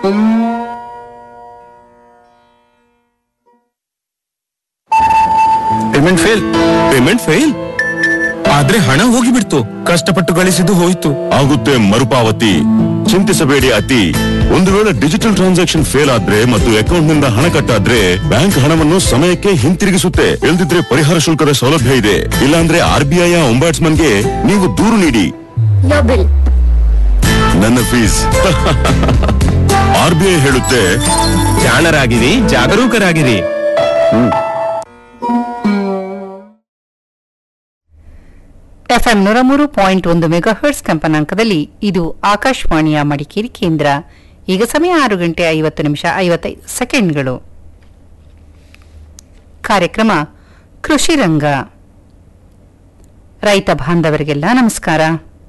Payment fail payment fail ಆದ್ರೆ ಹಣ ಹೋಗಿಬಿಡ್ತು ಕಷ್ಟಪಟ್ಟು ಗಳಿಸಿದ್ದು ಹೋಯ್ತು ಆಗುತ್ತೆ ಮರುಪಾವತಿ ಚಿಂತಿಸಬೇಡಿ ಅತಿ ಒಂದು ವೇಳೆ ಡಿಜಿಟಲ್ ಟ್ರಾನ್ಸಾಕ್ಷನ್ ಫೇಲ್ ಆದ್ರೆ ಮತ್ತು ಅಕೌಂಟ್ ನಿಂದ ಹಣ ಕಟ್ಟಾದ್ರೆ ಬ್ಯಾಂಕ್ ಹಣವನ್ನು ಸಮಯಕ್ಕೆ ಹಿಂತಿರುಗಿಸುತ್ತೆ ಇಲ್ದಿದ್ರೆ ಪರಿಹಾರ ಶುಲ್ಕದ ಸೌಲಭ್ಯ ಇದೆ ಇಲ್ಲಾಂದ್ರೆ ಆರ್ ಬಿ ಐ ಗೆ ನೀವು ದೂರು ನೀಡಿ Your bill. ನನ್ನ ಫೀಸ್ ಆರ್ ಬಿ ಐ ಹೇಳುತ್ತೆ ಜಾಣರಾಗಿರಿ ಜಾಗರೂಕರಾಗಿರಿ ಎಫ್ಎಂ ನೂರ ಮೂರು ಪಾಯಿಂಟ್ ಒಂದು ಮೆಗಾಹರ್ಟ್ಸ್ ಕಂಪನಾಂಕದಲ್ಲಿ ಇದು ಆಕಾಶವಾಣಿಯ ಮಡಿಕೇರಿ ಕೇಂದ್ರ ಈಗ ಸಮಯ ಆರು ಗಂಟೆ ಐವತ್ತು ನಿಮಿಷ ಐವತ್ತೈದು ಸೆಕೆಂಡ್ಗಳು ಕಾರ್ಯಕ್ರಮ ಕೃಷಿ ರಂಗ ರೈತ ಬಾಂಧವರಿಗೆಲ್ಲ ನಮಸ್ಕಾರ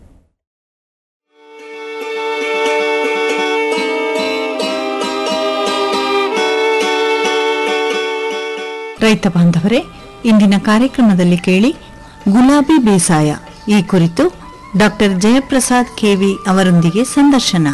ರೈತ ಬಾಂಧವರೇ ಇಂದಿನ ಕಾರ್ಯಕ್ರಮದಲ್ಲಿ ಕೇಳಿ ಗುಲಾಬಿ ಬೇಸಾಯ ಈ ಕುರಿತು ಡಾಕ್ಟರ್ ಜಯಪ್ರಸಾದ್ ಕೆವಿ ಅವರೊಂದಿಗೆ ಸಂದರ್ಶನ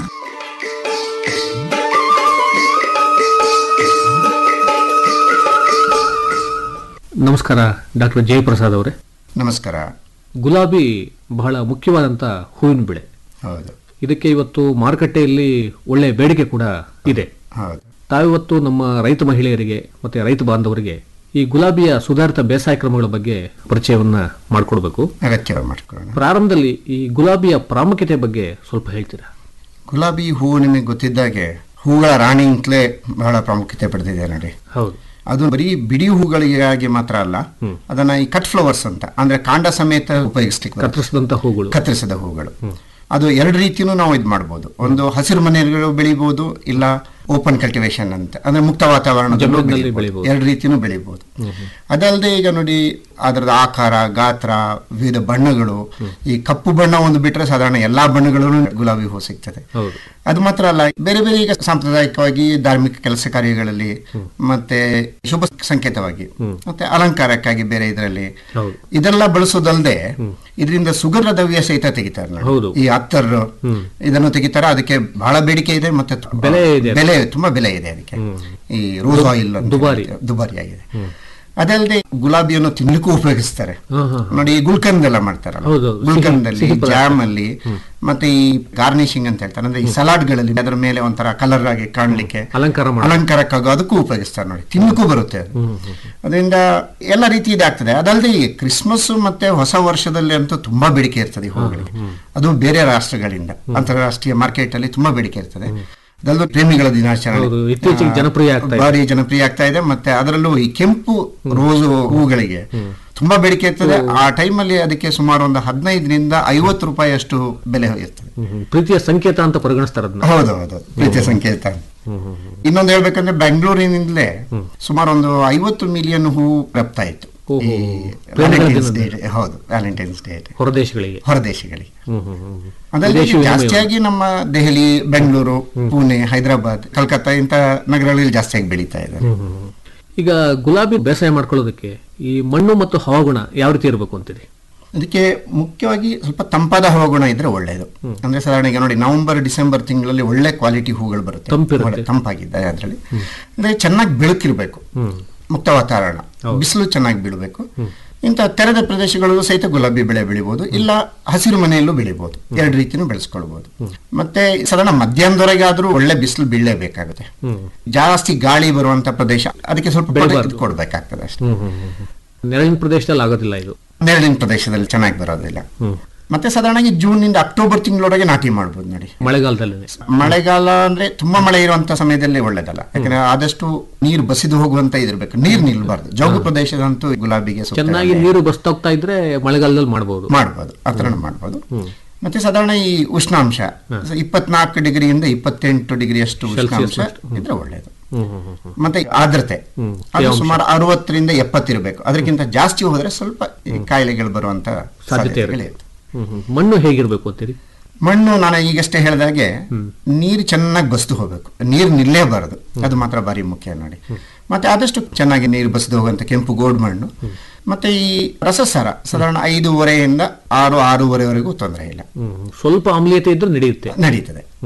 ನಮಸ್ಕಾರ ಡಾಕ್ಟರ್ ಜಯಪ್ರಸಾದ್ ಅವರೇ ನಮಸ್ಕಾರ ಗುಲಾಬಿ ಬಹಳ ಮುಖ್ಯವಾದಂಥ ಹೂವಿನ ಬೆಳೆ ಹೌದು ಇದಕ್ಕೆ ಇವತ್ತು ಮಾರುಕಟ್ಟೆಯಲ್ಲಿ ಒಳ್ಳೆಯ ಬೇಡಿಕೆ ಕೂಡ ಇದೆ ಹೌದು ತಾವಿವತ್ತು ನಮ್ಮ ರೈತ ಮಹಿಳೆಯರಿಗೆ ಮತ್ತೆ ರೈತ ಬಾಂಧವರಿಗೆ ಈ ಗುಲಾಬಿಯ ಸುಧಾರಿತ ಬೇಸಾಯ ಕ್ರಮಗಳ ಬಗ್ಗೆ ಪರಿಚಯವನ್ನ ಮಾಡಿಕೊಡ್ಬೇಕು ಅಗತ್ಯ ಮಾಡ್ಕೊಳ್ಳೋಣ ಪ್ರಾರಂಭದಲ್ಲಿ ಈ ಗುಲಾಬಿಯ ಪ್ರಾಮುಖ್ಯತೆ ಬಗ್ಗೆ ಸ್ವಲ್ಪ ಹೇಳ್ತೀರಾ ಗುಲಾಬಿ ಹೂವು ನಿಮಗೆ ಗೊತ್ತಿದ್ದಾಗೆ ಹೂಗಳ ರಾಣಿ ಅಂತಲೇ ಬಹಳ ಪ್ರಾಮುಖ್ಯತೆ ಪಡೆದಿದೆ ನೋಡಿ ಹೌದು ಅದು ಬರೀ ಬಿಡಿ ಹೂಗಳಿಗಾಗಿ ಮಾತ್ರ ಅಲ್ಲ ಅದನ್ನ ಈ ಕಟ್ ಫ್ಲವರ್ಸ್ ಅಂತ ಅಂದ್ರೆ ಕಾಂಡ ಸಮೇತ ಉಪಯೋಗಿಸ್ಲಿಕ್ಕೆ ಬರುತ್ತೆ. ಕತ್ತರಿಸಿದಂಥ ಹೂಗಳು ಕತ್ತರಿಸಿದ ಹೂಗಳು ಅದು ಎರಡು ರೀತಿನೂ ನಾವು ಇದು ಮಾಡ್ಬೋದು ಒಂದು ಹಸಿರು ಮನೆಗಳು ಬೆಳಿಬಹುದು ಇಲ್ಲ ಓಪನ್ ಕಲ್ಟಿವೇಶನ್ ಅಂತ ಅಂದ್ರೆ ಮುಕ್ತ ವಾತಾವರಣದಲ್ಲೂ ಜಮೀನಿನಲ್ಲಿ ಬೆಳಿಬೋದು. ಬೆಳಿಬೋದು. ಎರಡು ರೀತಿನೂ ಬೆಳಿಬಹುದು ಅದಲ್ಲದೆ ಈಗ ನೋಡಿ ಅದರದ ಆಕಾರ ಗಾತ್ರ ವಿವಿಧ ಬಣ್ಣಗಳು ಈ ಕಪ್ಪು ಬಣ್ಣ ಒಂದು ಬಿಟ್ರೆ ಸಾಧಾರಣ ಎಲ್ಲಾ ಬಣ್ಣಗಳಲ್ಲೂ ಗುಲಾಬಿ ಹೂ ಸಿಗ್ತದೆ ಹೌದು ಅದು ಮಾತ್ರ ಅಲ್ಲ ಬೇರೆ ಬೇರೆ ಈಗ ಸಾಂಪ್ರದಾಯಿಕವಾಗಿ ಧಾರ್ಮಿಕ ಕೆಲಸ ಕಾರ್ಯಗಳಲ್ಲಿ ಮತ್ತೆ ಶುಭ ಸಂಕೇತವಾಗಿ ಮತ್ತೆ ಅಲಂಕಾರಕ್ಕಾಗಿ ಬೇರೆ ಇದರಲ್ಲಿ ಹೌದು. ಇದೆಲ್ಲ ಬಳಸೋದಲ್ಲದೆ ಇದರಿಂದ ಸುಗಂಧ ದ್ರವ್ಯ ಸಹಿತ ತೆಗಿತಾರೆ ನೋಡಿ. ಹೌದು. ಈ ಅತ್ತರ್ ಇದನ್ನು ತೆಗಿತಾರೆ ಅದಕ್ಕೆ ಬಹಳ ಬೇಡಿಕೆ ಇದೆ ಮತ್ತೆ ತು- ಬೆಲೆ ಇದೆ. ಬೆಲೆ ತುಂಬಾ ಬೆಲೆ ಇದೆ ಅದಕ್ಕೆ ಈ ರೋಸ್ ಆಯಿಲ್ ಅಂತ ದುಬಾರಿ. ಹೇಳ್ತೀವಿ. ದುಬಾರಿ ಆಗಿದೆ ಅದಲ್ಲದೆ ಗುಲಾಬಿಯನ್ನು ತಿನ್ಲಿಕ್ಕೂ ಉಪಯೋಗಿಸ್ತಾರೆ ಹಾ, ಹಾ, ನೋಡಿ ಈ ಗುಲ್ಕಂದ್ ಎಲ್ಲ ಮಾಡ್ತಾರಲ್ಲ ಹೌದು, ಹೌದು. ಗುಲ್ಕಂದಲ್ಲಿ ಸಿಹಿ- ಸಿಹಿ ಪದಾರ್ಥ. ಜಾಮ್ ಅಲ್ಲಿ ಮತ್ತೆ ಈ ಗಾರ್ನಿಶಿಂಗ್ ಅಂತ ಹೇಳ್ತಾರೆ ಅಂದ್ರೆ ಈ ಸಲಾಡ್ ಗಳಲ್ಲಿ ಅದರ ಮೇಲೆ ಒಂಥರ ಕಲರ್ ಆಗಿ ಕಾಣ್ಲಿಕ್ಕೆ ಅಲಂಕಾರ ಮಾಡಿ ಅಲಂಕಾರಕ್ಕಾಗೋ ಅದಕ್ಕೂ ಉಪಯೋಗಿಸ್ತಾರೆ ನೋಡಿ ತಿನ್ನಕ್ಕೂ ಬರುತ್ತೆ ಅದು ಅದರಿಂದ ಎಲ್ಲ ರೀತಿ ಇದಾಗ್ತದೆ ಅದಲ್ಲದೆ ಈ ಕ್ರಿಸ್ಮಸ್ ಮತ್ತೆ ಹೊಸ ವರ್ಷದಲ್ಲಿ ಅಂತೂ ತುಂಬಾ ಬೇಡಿಕೆ ಇರ್ತದೆ ಈ ಹೂಗಳಿಗೆ ಅದು ಬೇರೆ ರಾಷ್ಟ್ರಗಳಿಂದ ಅಂತಾರಾಷ್ಟ್ರೀಯ ಮಾರ್ಕೆಟ್ ಅಲ್ಲಿ ತುಂಬಾ ಬೇಡಿಕೆ ಇರ್ತದೆ ಅದಲ್ಲದೆ ಪ್ರೇಮಿಗಳ ದಿನಾಚರಣೆ ಹೌದು, ಇತ್ತೀಚೆಗೆ ಆ, ಜನಪ್ರಿಯ ಆಗ್ತಾ ಇದೆ. ಭಾರಿ ಜನಪ್ರಿಯ ಆಗ್ತಾ ಇದೆ ಮತ್ತೆ ಅದರಲ್ಲೂ ಈ ಕೆಂಪು ರೋಸು ಹೂಗಳಿಗೆ ತುಂಬಾ ಬೇಡಿಕೆ ಇರ್ತದೆ ಆ ಟೈಮಲ್ಲಿ ಅದಕ್ಕೆ ಸುಮಾರು ಒಂದು ಹದಿನೈದರಿಂದ ಐವತ್ತು ರೂಪಾಯಿ ಅಷ್ಟು ಬೆಲೆ ಇರ್ತದೆ ಹ್ಮ್, ಹ್ಮ್. ಪ್ರೀತಿಯ ಸಂಕೇತ ಅಂತ ಪರಿಗಣಿಸ್ತಾರೆ ಅದನ್ನ ಹೌದು ಹೌದು ಪ್ರೀತಿಯ ಸಂಕೇತ ಇನ್ನೊಂದು ಹೇಳ್ಬೇಕಂದ್ರೆ ಬೆಂಗಳೂರಿನಿಂದಲೇ ಸುಮಾರು ಒಂದು ಐವತ್ತು ಮಿಲಿಯನ್ ಹೂ ರಫ್ತಾಯಿತು ಓಹೋ. ಈ ಪ್ರೇಮಿಗಳ ವ್ಯಾಲೆಂಟೈನ್ಸ್ ದಿನದ. ಡೇ ಹೌದು ವ್ಯಾಲೆಂಟೈನ್ಸ್ ಡೇ ಹೊರದೇಶಗಳಿಗೆ ಹೊರದೇಶಗಳಿಗೆ ಹ್ಮ್, ಹ್ಮ್, ಹ್ಮ್. ಅದರಲ್ಲಿ ವಿದೇಶಿ ವಿನಿಮಯ. ಜಾಸ್ತಿಯಾಗಿ ನಮ್ಮ ದೆಹಲಿ ಬೆಂಗಳೂರು ಪುಣೆ ಹೈದರಾಬಾದ್ ಕಲ್ಕತ್ತಾ ಇಂಥ ನಗರಗಳಲ್ಲಿ ಜಾಸ್ತಿಯಾಗಿ ಬೆಳೀತಾ ಇದೆ ಹ್ಮ್, ಹ್ಮ್, ಹ್ಮ್. ಈಗ ಗುಲಾಬಿ ಬೇಸಾಯ ಮಾಡ್ಕೊಳ್ಳೋದಕ್ಕೆ ಈ ಮಣ್ಣು ಮತ್ತು ಹವಾಗುಣ ಯಾವ ರೀತಿ ಇರಬೇಕು ಅಂತೀರಿ ಅದಕ್ಕೆ ಮುಖ್ಯವಾಗಿ ಸ್ವಲ್ಪ ತಂಪಾದ ಹವಾಗುಣ ಇದ್ರೆ ಒಳ್ಳೆಯದು ಅಂದ್ರೆ ಸಾಧಾರಣ ಈಗ ನೋಡಿ ನವೆಂಬರ್ ಡಿಸೆಂಬರ್ ತಿಂಗಳಲ್ಲಿ ಒಳ್ಳೆ ಕ್ವಾಲಿಟಿ ಹೂಗಳು ಬರುತ್ತೆ ತಂಪಿರುತ್ತೆ. ಒಳ್ಳೆ ತಂಪಾಗಿದ್ದಾವೆ ಅದರಲ್ಲಿ ಅಂದ್ರೆ ಚೆನ್ನಾಗಿ ಬೆಳಕಿರ್ಬೇಕು ಮುಕ್ತ ವಾತಾವರಣ ಬಿಸಿಲು ಚೆನ್ನಾಗಿ ಬೀಳಬೇಕು ಇಂಥ ತೆರೆದ ಪ್ರದೇಶಗಳಲ್ಲೂ ಸಹಿತ ಗುಲಾಬಿ ಬೆಳೆ ಬೆಳಿಬಹುದು ಇಲ್ಲ ಹಸಿರು ಮನೆಯಲ್ಲೂ ಬೆಳಿಬಹುದು ಎರಡು ರೀತಿನೂ ಬೆಳೆಸ್ಕೊಳ್ಬಹುದು ಮತ್ತೆ ಸಾಧಾರಣ ಮಧ್ಯಾಹ್ನದವರೆಗೆ ಆದ್ರೂ ಒಳ್ಳೆ ಬಿಸಿಲು ಬೀಳಲೇಬೇಕಾಗುತ್ತೆ ಜಾಸ್ತಿ ಗಾಳಿ ಬರುವಂತ ಪ್ರದೇಶ ಅದಕ್ಕೆ ಸ್ವಲ್ಪ ಬೆಳಿಬಾರ್ದು. ಕೊಡ್ಬೇಕಾಗ್ತದೆ ಅಷ್ಟೇ ಹ್ಮ್, ಹ್ಮ್, ಹ್ಮ್, ಹ್ಮ್. ನೆರಳಿನ ಪ್ರದೇಶದಲ್ಲಿ ಆಗೋದಿಲ್ಲ ಇದು ನೆರಳಿನ ಪ್ರದೇಶದಲ್ಲಿ ಚೆನ್ನಾಗಿ ಬರೋದಿಲ್ಲ ಮತ್ತೆ ಸಾಧಾರಣವಾಗಿ ಜೂನ್ ನಿಂದ ಅಕ್ಟೋಬರ್ ತಿಂಗಳೊಳಗೆ ನಾಟಿ ಮಾಡ್ಬೋದು ನೋಡಿ ಮಳೆಗಾಲದಲ್ಲಿ ಮಳೆಗಾಲ ಅಂದ್ರೆ ತುಂಬಾ ಮಳೆ ಇರುವಂತ ಸಮಯದಲ್ಲಿ ಒಳ್ಳೇದಲ್ಲ ಯಾಕಂದ್ರೆ ಆದಷ್ಟು ನೀರು ಬಸಿದು ಹೋಗುವಂತ ಇದಿರ್ಬೇಕು ನೀರು ನಿಲ್ಬಾರ್ದು ಜೌಗು ಪ್ರದೇಶದಂತೂ ಗುಲಾಬಿಗೆ ಸೂಕ್ತ ಚೆನ್ನಾಗಿ ಅಲ್ಲ. ನೀರು ಬಸ್ತಾ ಇದ್ರೆ ಮಳೆಗಾಲದಲ್ಲಿ ಮಾಡಬಹುದು ಮಾಡ್ಬೋದು ಆ ಥರ ಮಾಡ್ಬೋದು ಮತ್ತೆ ಸಾಧಾರಣ ಈ ಉಷ್ಣಾಂಶ ಇಪ್ಪತ್ನಾಲ್ಕು ಡಿಗ್ರಿಯಿಂದ ಇಪ್ಪತ್ತೆಂಟು ಡಿಗ್ರಿ ಅಷ್ಟು ಉಷ್ಣಾಂಶ ಇದ್ರೆ ಒಳ್ಳೇದು ಮತ್ತೆ ಆರ್ದ್ರತೆ ಅದು ಸುಮಾರು ಅರವತ್ತರಿಂದ ಎಪ್ಪತ್ತಿರಬೇಕು ಅದಕ್ಕಿಂತ ಜಾಸ್ತಿ ಹೋದ್ರೆ ಸ್ವಲ್ಪ ಈ ಕಾಯಿಲೆಗಳು ಬರುವಂತ ಸಾಧ್ಯತೆ ಸಾಧ್ಯತೆಗಳು ಇರುತ್ತೆ. ಇರುತ್ತೆ ಹ್ಮ್, ಹ್ಮ್. ಮಣ್ಣು ಹೇಗಿರ್ಬೇಕು ಅಂತೀರಿ ಮಣ್ಣು ನಾನು ಈಗಷ್ಟೇ ಹೇಳಿದಾಗೆ ನೀರು ಚೆನ್ನಾಗಿ ಬಸ್ದು ಹೋಗ್ಬೇಕು ನೀರು ನಿಲ್ಲೇಬಾರದು ಅದು ಮಾತ್ರ ಭಾರಿ ಮುಖ್ಯ ನೋಡಿ ಮತ್ತೆ ಆದಷ್ಟು ಚೆನ್ನಾಗಿ ನೀರು ಬಸ್ದು ಹೋಗುವಂತ ಕೆಂಪು ಗೋಡ್ ಮಣ್ಣು ಮತ್ತೆ ಈ ರಸಸಾರ ಸಾಧಾರಣ ಐದೂವರೆಯಿಂದ ಆರು ಆರೂವರೆವರೆಗೂ ತೊಂದರೆ ಇಲ್ಲ ಹ್ಮ್. ಸ್ವಲ್ಪ ಆಮ್ಲೀಯತೆ ಇದ್ರೆ ನಡೆಯುತ್ತೆ ನಡೀತದೆ ಹ್ಮ್.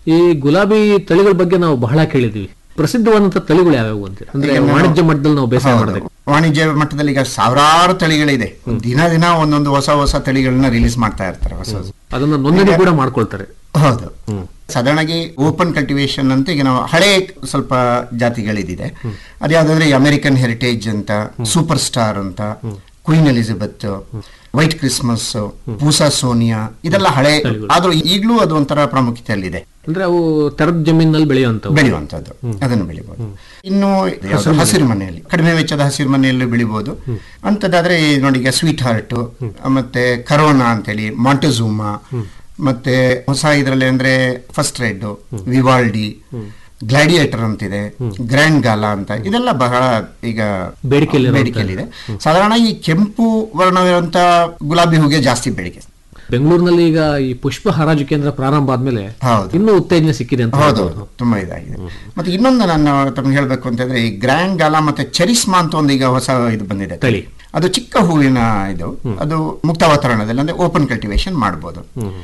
ಈ ಗುಲಾಬಿ ತಳಿಗಳ ಬಗ್ಗೆ ನಾವು ಬಹಳ ಕೇಳಿದ್ವಿ ಪ್ರಸಿದ್ಧವಾದಂತ ತಳಿಗಳು ಯಾವ್ಯಾವು ಅಂತೀರ ಅಂದ್ರೆ ಈಗ ನಾವು- ವಾಣಿಜ್ಯ ಮಟ್ಟದಲ್ಲಿ ನಾವು ಬೇಸಾಯ ಹೌದು. ಮಾಡಬೇಕು ವಾಣಿಜ್ಯ ಮಟ್ಟದಲ್ಲಿ ಈಗ ಸಾವಿರಾರು ತಳಿಗಳಿದೆ ದಿನ ದಿನ ಒಂದೊಂದು ಹೊಸ ಹೊಸ ತಳಿಗಳನ್ನ ರಿಲೀಸ್ ಮಾಡ್ತಾ ಇರ್ತಾರೆ ಹೊಸ ಹೊಸ ಅದನ್ನ ನೋಂದಣಿ ಕೂಡ ಮಾಡ್ಕೊಳ್ತಾರೆ ಹೌದು ಸಾಧಾರಣವಾಗಿ ಓಪನ್ ಕಲ್ಟಿವೇಶನ್ ಅಂತ ಈಗ ನಾವು ಹಳೆ ಸ್ವಲ್ಪ ಜಾತಿಗಳಿದೆ ಅದ್ಯಾವ್ದಂದ್ರೆ ಅಮೆರಿಕನ್ ಹೆರಿಟೇಜ್ ಅಂತ ಸೂಪರ್ ಸ್ಟಾರ್ ಅಂತ Queen Elizabeth white Christmas Pusa Sonia ಇದೆಲ್ಲ ಹಳೆ ಆದ್ರೂ ಈಗಲೂ ಅದು ಒಂಥರ ಪ್ರಾಮುಖ್ಯತೆಯಲ್ಲಿದೆ ಅಂದ್ರೆ ಅವು ತೆರೆದ ಜಮೀನಲ್ಲಿ ಬೆಳೆಯುವಂತವು ಬೆಳೆಯುವಂತದ್ದು ಅದನ್ನು ಬೆಳಿಬಹುದು ಇನ್ನು ಯಾವ್ದು ಹಸಿರು ಮನೆಯಲ್ಲಿ ಕಡಿಮೆ ವೆಚ್ಚದ ಹಸಿರು ಮನೆಯಲ್ಲೂ ಬೆಳಿಬಹುದು ಅಂತದಾದ್ರೆ ಈ ನೋಡಿ ಈಗ ಸ್ವೀಟ್ ಹಾರ್ಟ್ ಮತ್ತೆ ಕರೋನಾ ಅಂತೇಳಿ ಮಾಂಟೆಝೂಮಾ ಮತ್ತೆ ಹೊಸ ಇದರಲ್ಲಿ ಅಂದ್ರೆ ಫಸ್ಟ್ ರೆಡ್ ವಿವಾಲ್ಡಿ ಗ್ಲಾಡಿಯೇಟರ್ ಅಂತಿದೆ ಗ್ರ್ಯಾಂಡ್ ಗಾಲಾ ಅಂತ ಇದೆಲ್ಲ ಬಹಳ ಈಗ ಬೇಡಿಕೆಯಲ್ಲಿರುವಂತ- ಬೇಡಿಕೆಯಲ್ಲಿದೆ ಸಾಧಾರಣ ಈ ಕೆಂಪು ವರ್ಣವಿರುವಂತ ಗುಲಾಬಿ ಹೂಗೆ ಜಾಸ್ತಿ ಬೇಡಿಕೆ ಬೆಂಗಳೂರಿನಲ್ಲಿ ಈಗ ಈ ಪುಷ್ಪ ಹರಾಜು ಕೇಂದ್ರ ಪ್ರಾರಂಭ ಆದ್ಮೇಲೆ ಹೌದು. ಇನ್ನೂ ಉತ್ತೇಜನ ಸಿಕ್ಕಿದೆ ಅಂತ ಹೌದು ಹೇಳ್ಬೋದು. ತುಂಬಾ ಇದಾಗಿದೆ ಮತ್ತೆ ಇನ್ನೊಂದು ನಾನು ತಮ್ಗೆ ಹೇಳ್ಬೇಕು ಅಂತಂದ್ರೆ ಈ ಗ್ರ್ಯಾಂಡ್ ಗಾಲಾ ಮತ್ತೆ ಚೆರಿಸ್ಮಾ ಅಂತ ಒಂದು ಈಗ ಹೊಸ ಇದು ಬಂದಿದೆ ತಳಿ. ಅದು ಚಿಕ್ಕ ಹೂವಿನ ಇದು ಅದು ಮುಕ್ತ ವಾತಾವರಣದಲ್ಲಿ ಅಂದ್ರೆ ಓಪನ್ ಕಲ್ಟಿವೇಶನ್ ಮಾಡ್ಬೋದು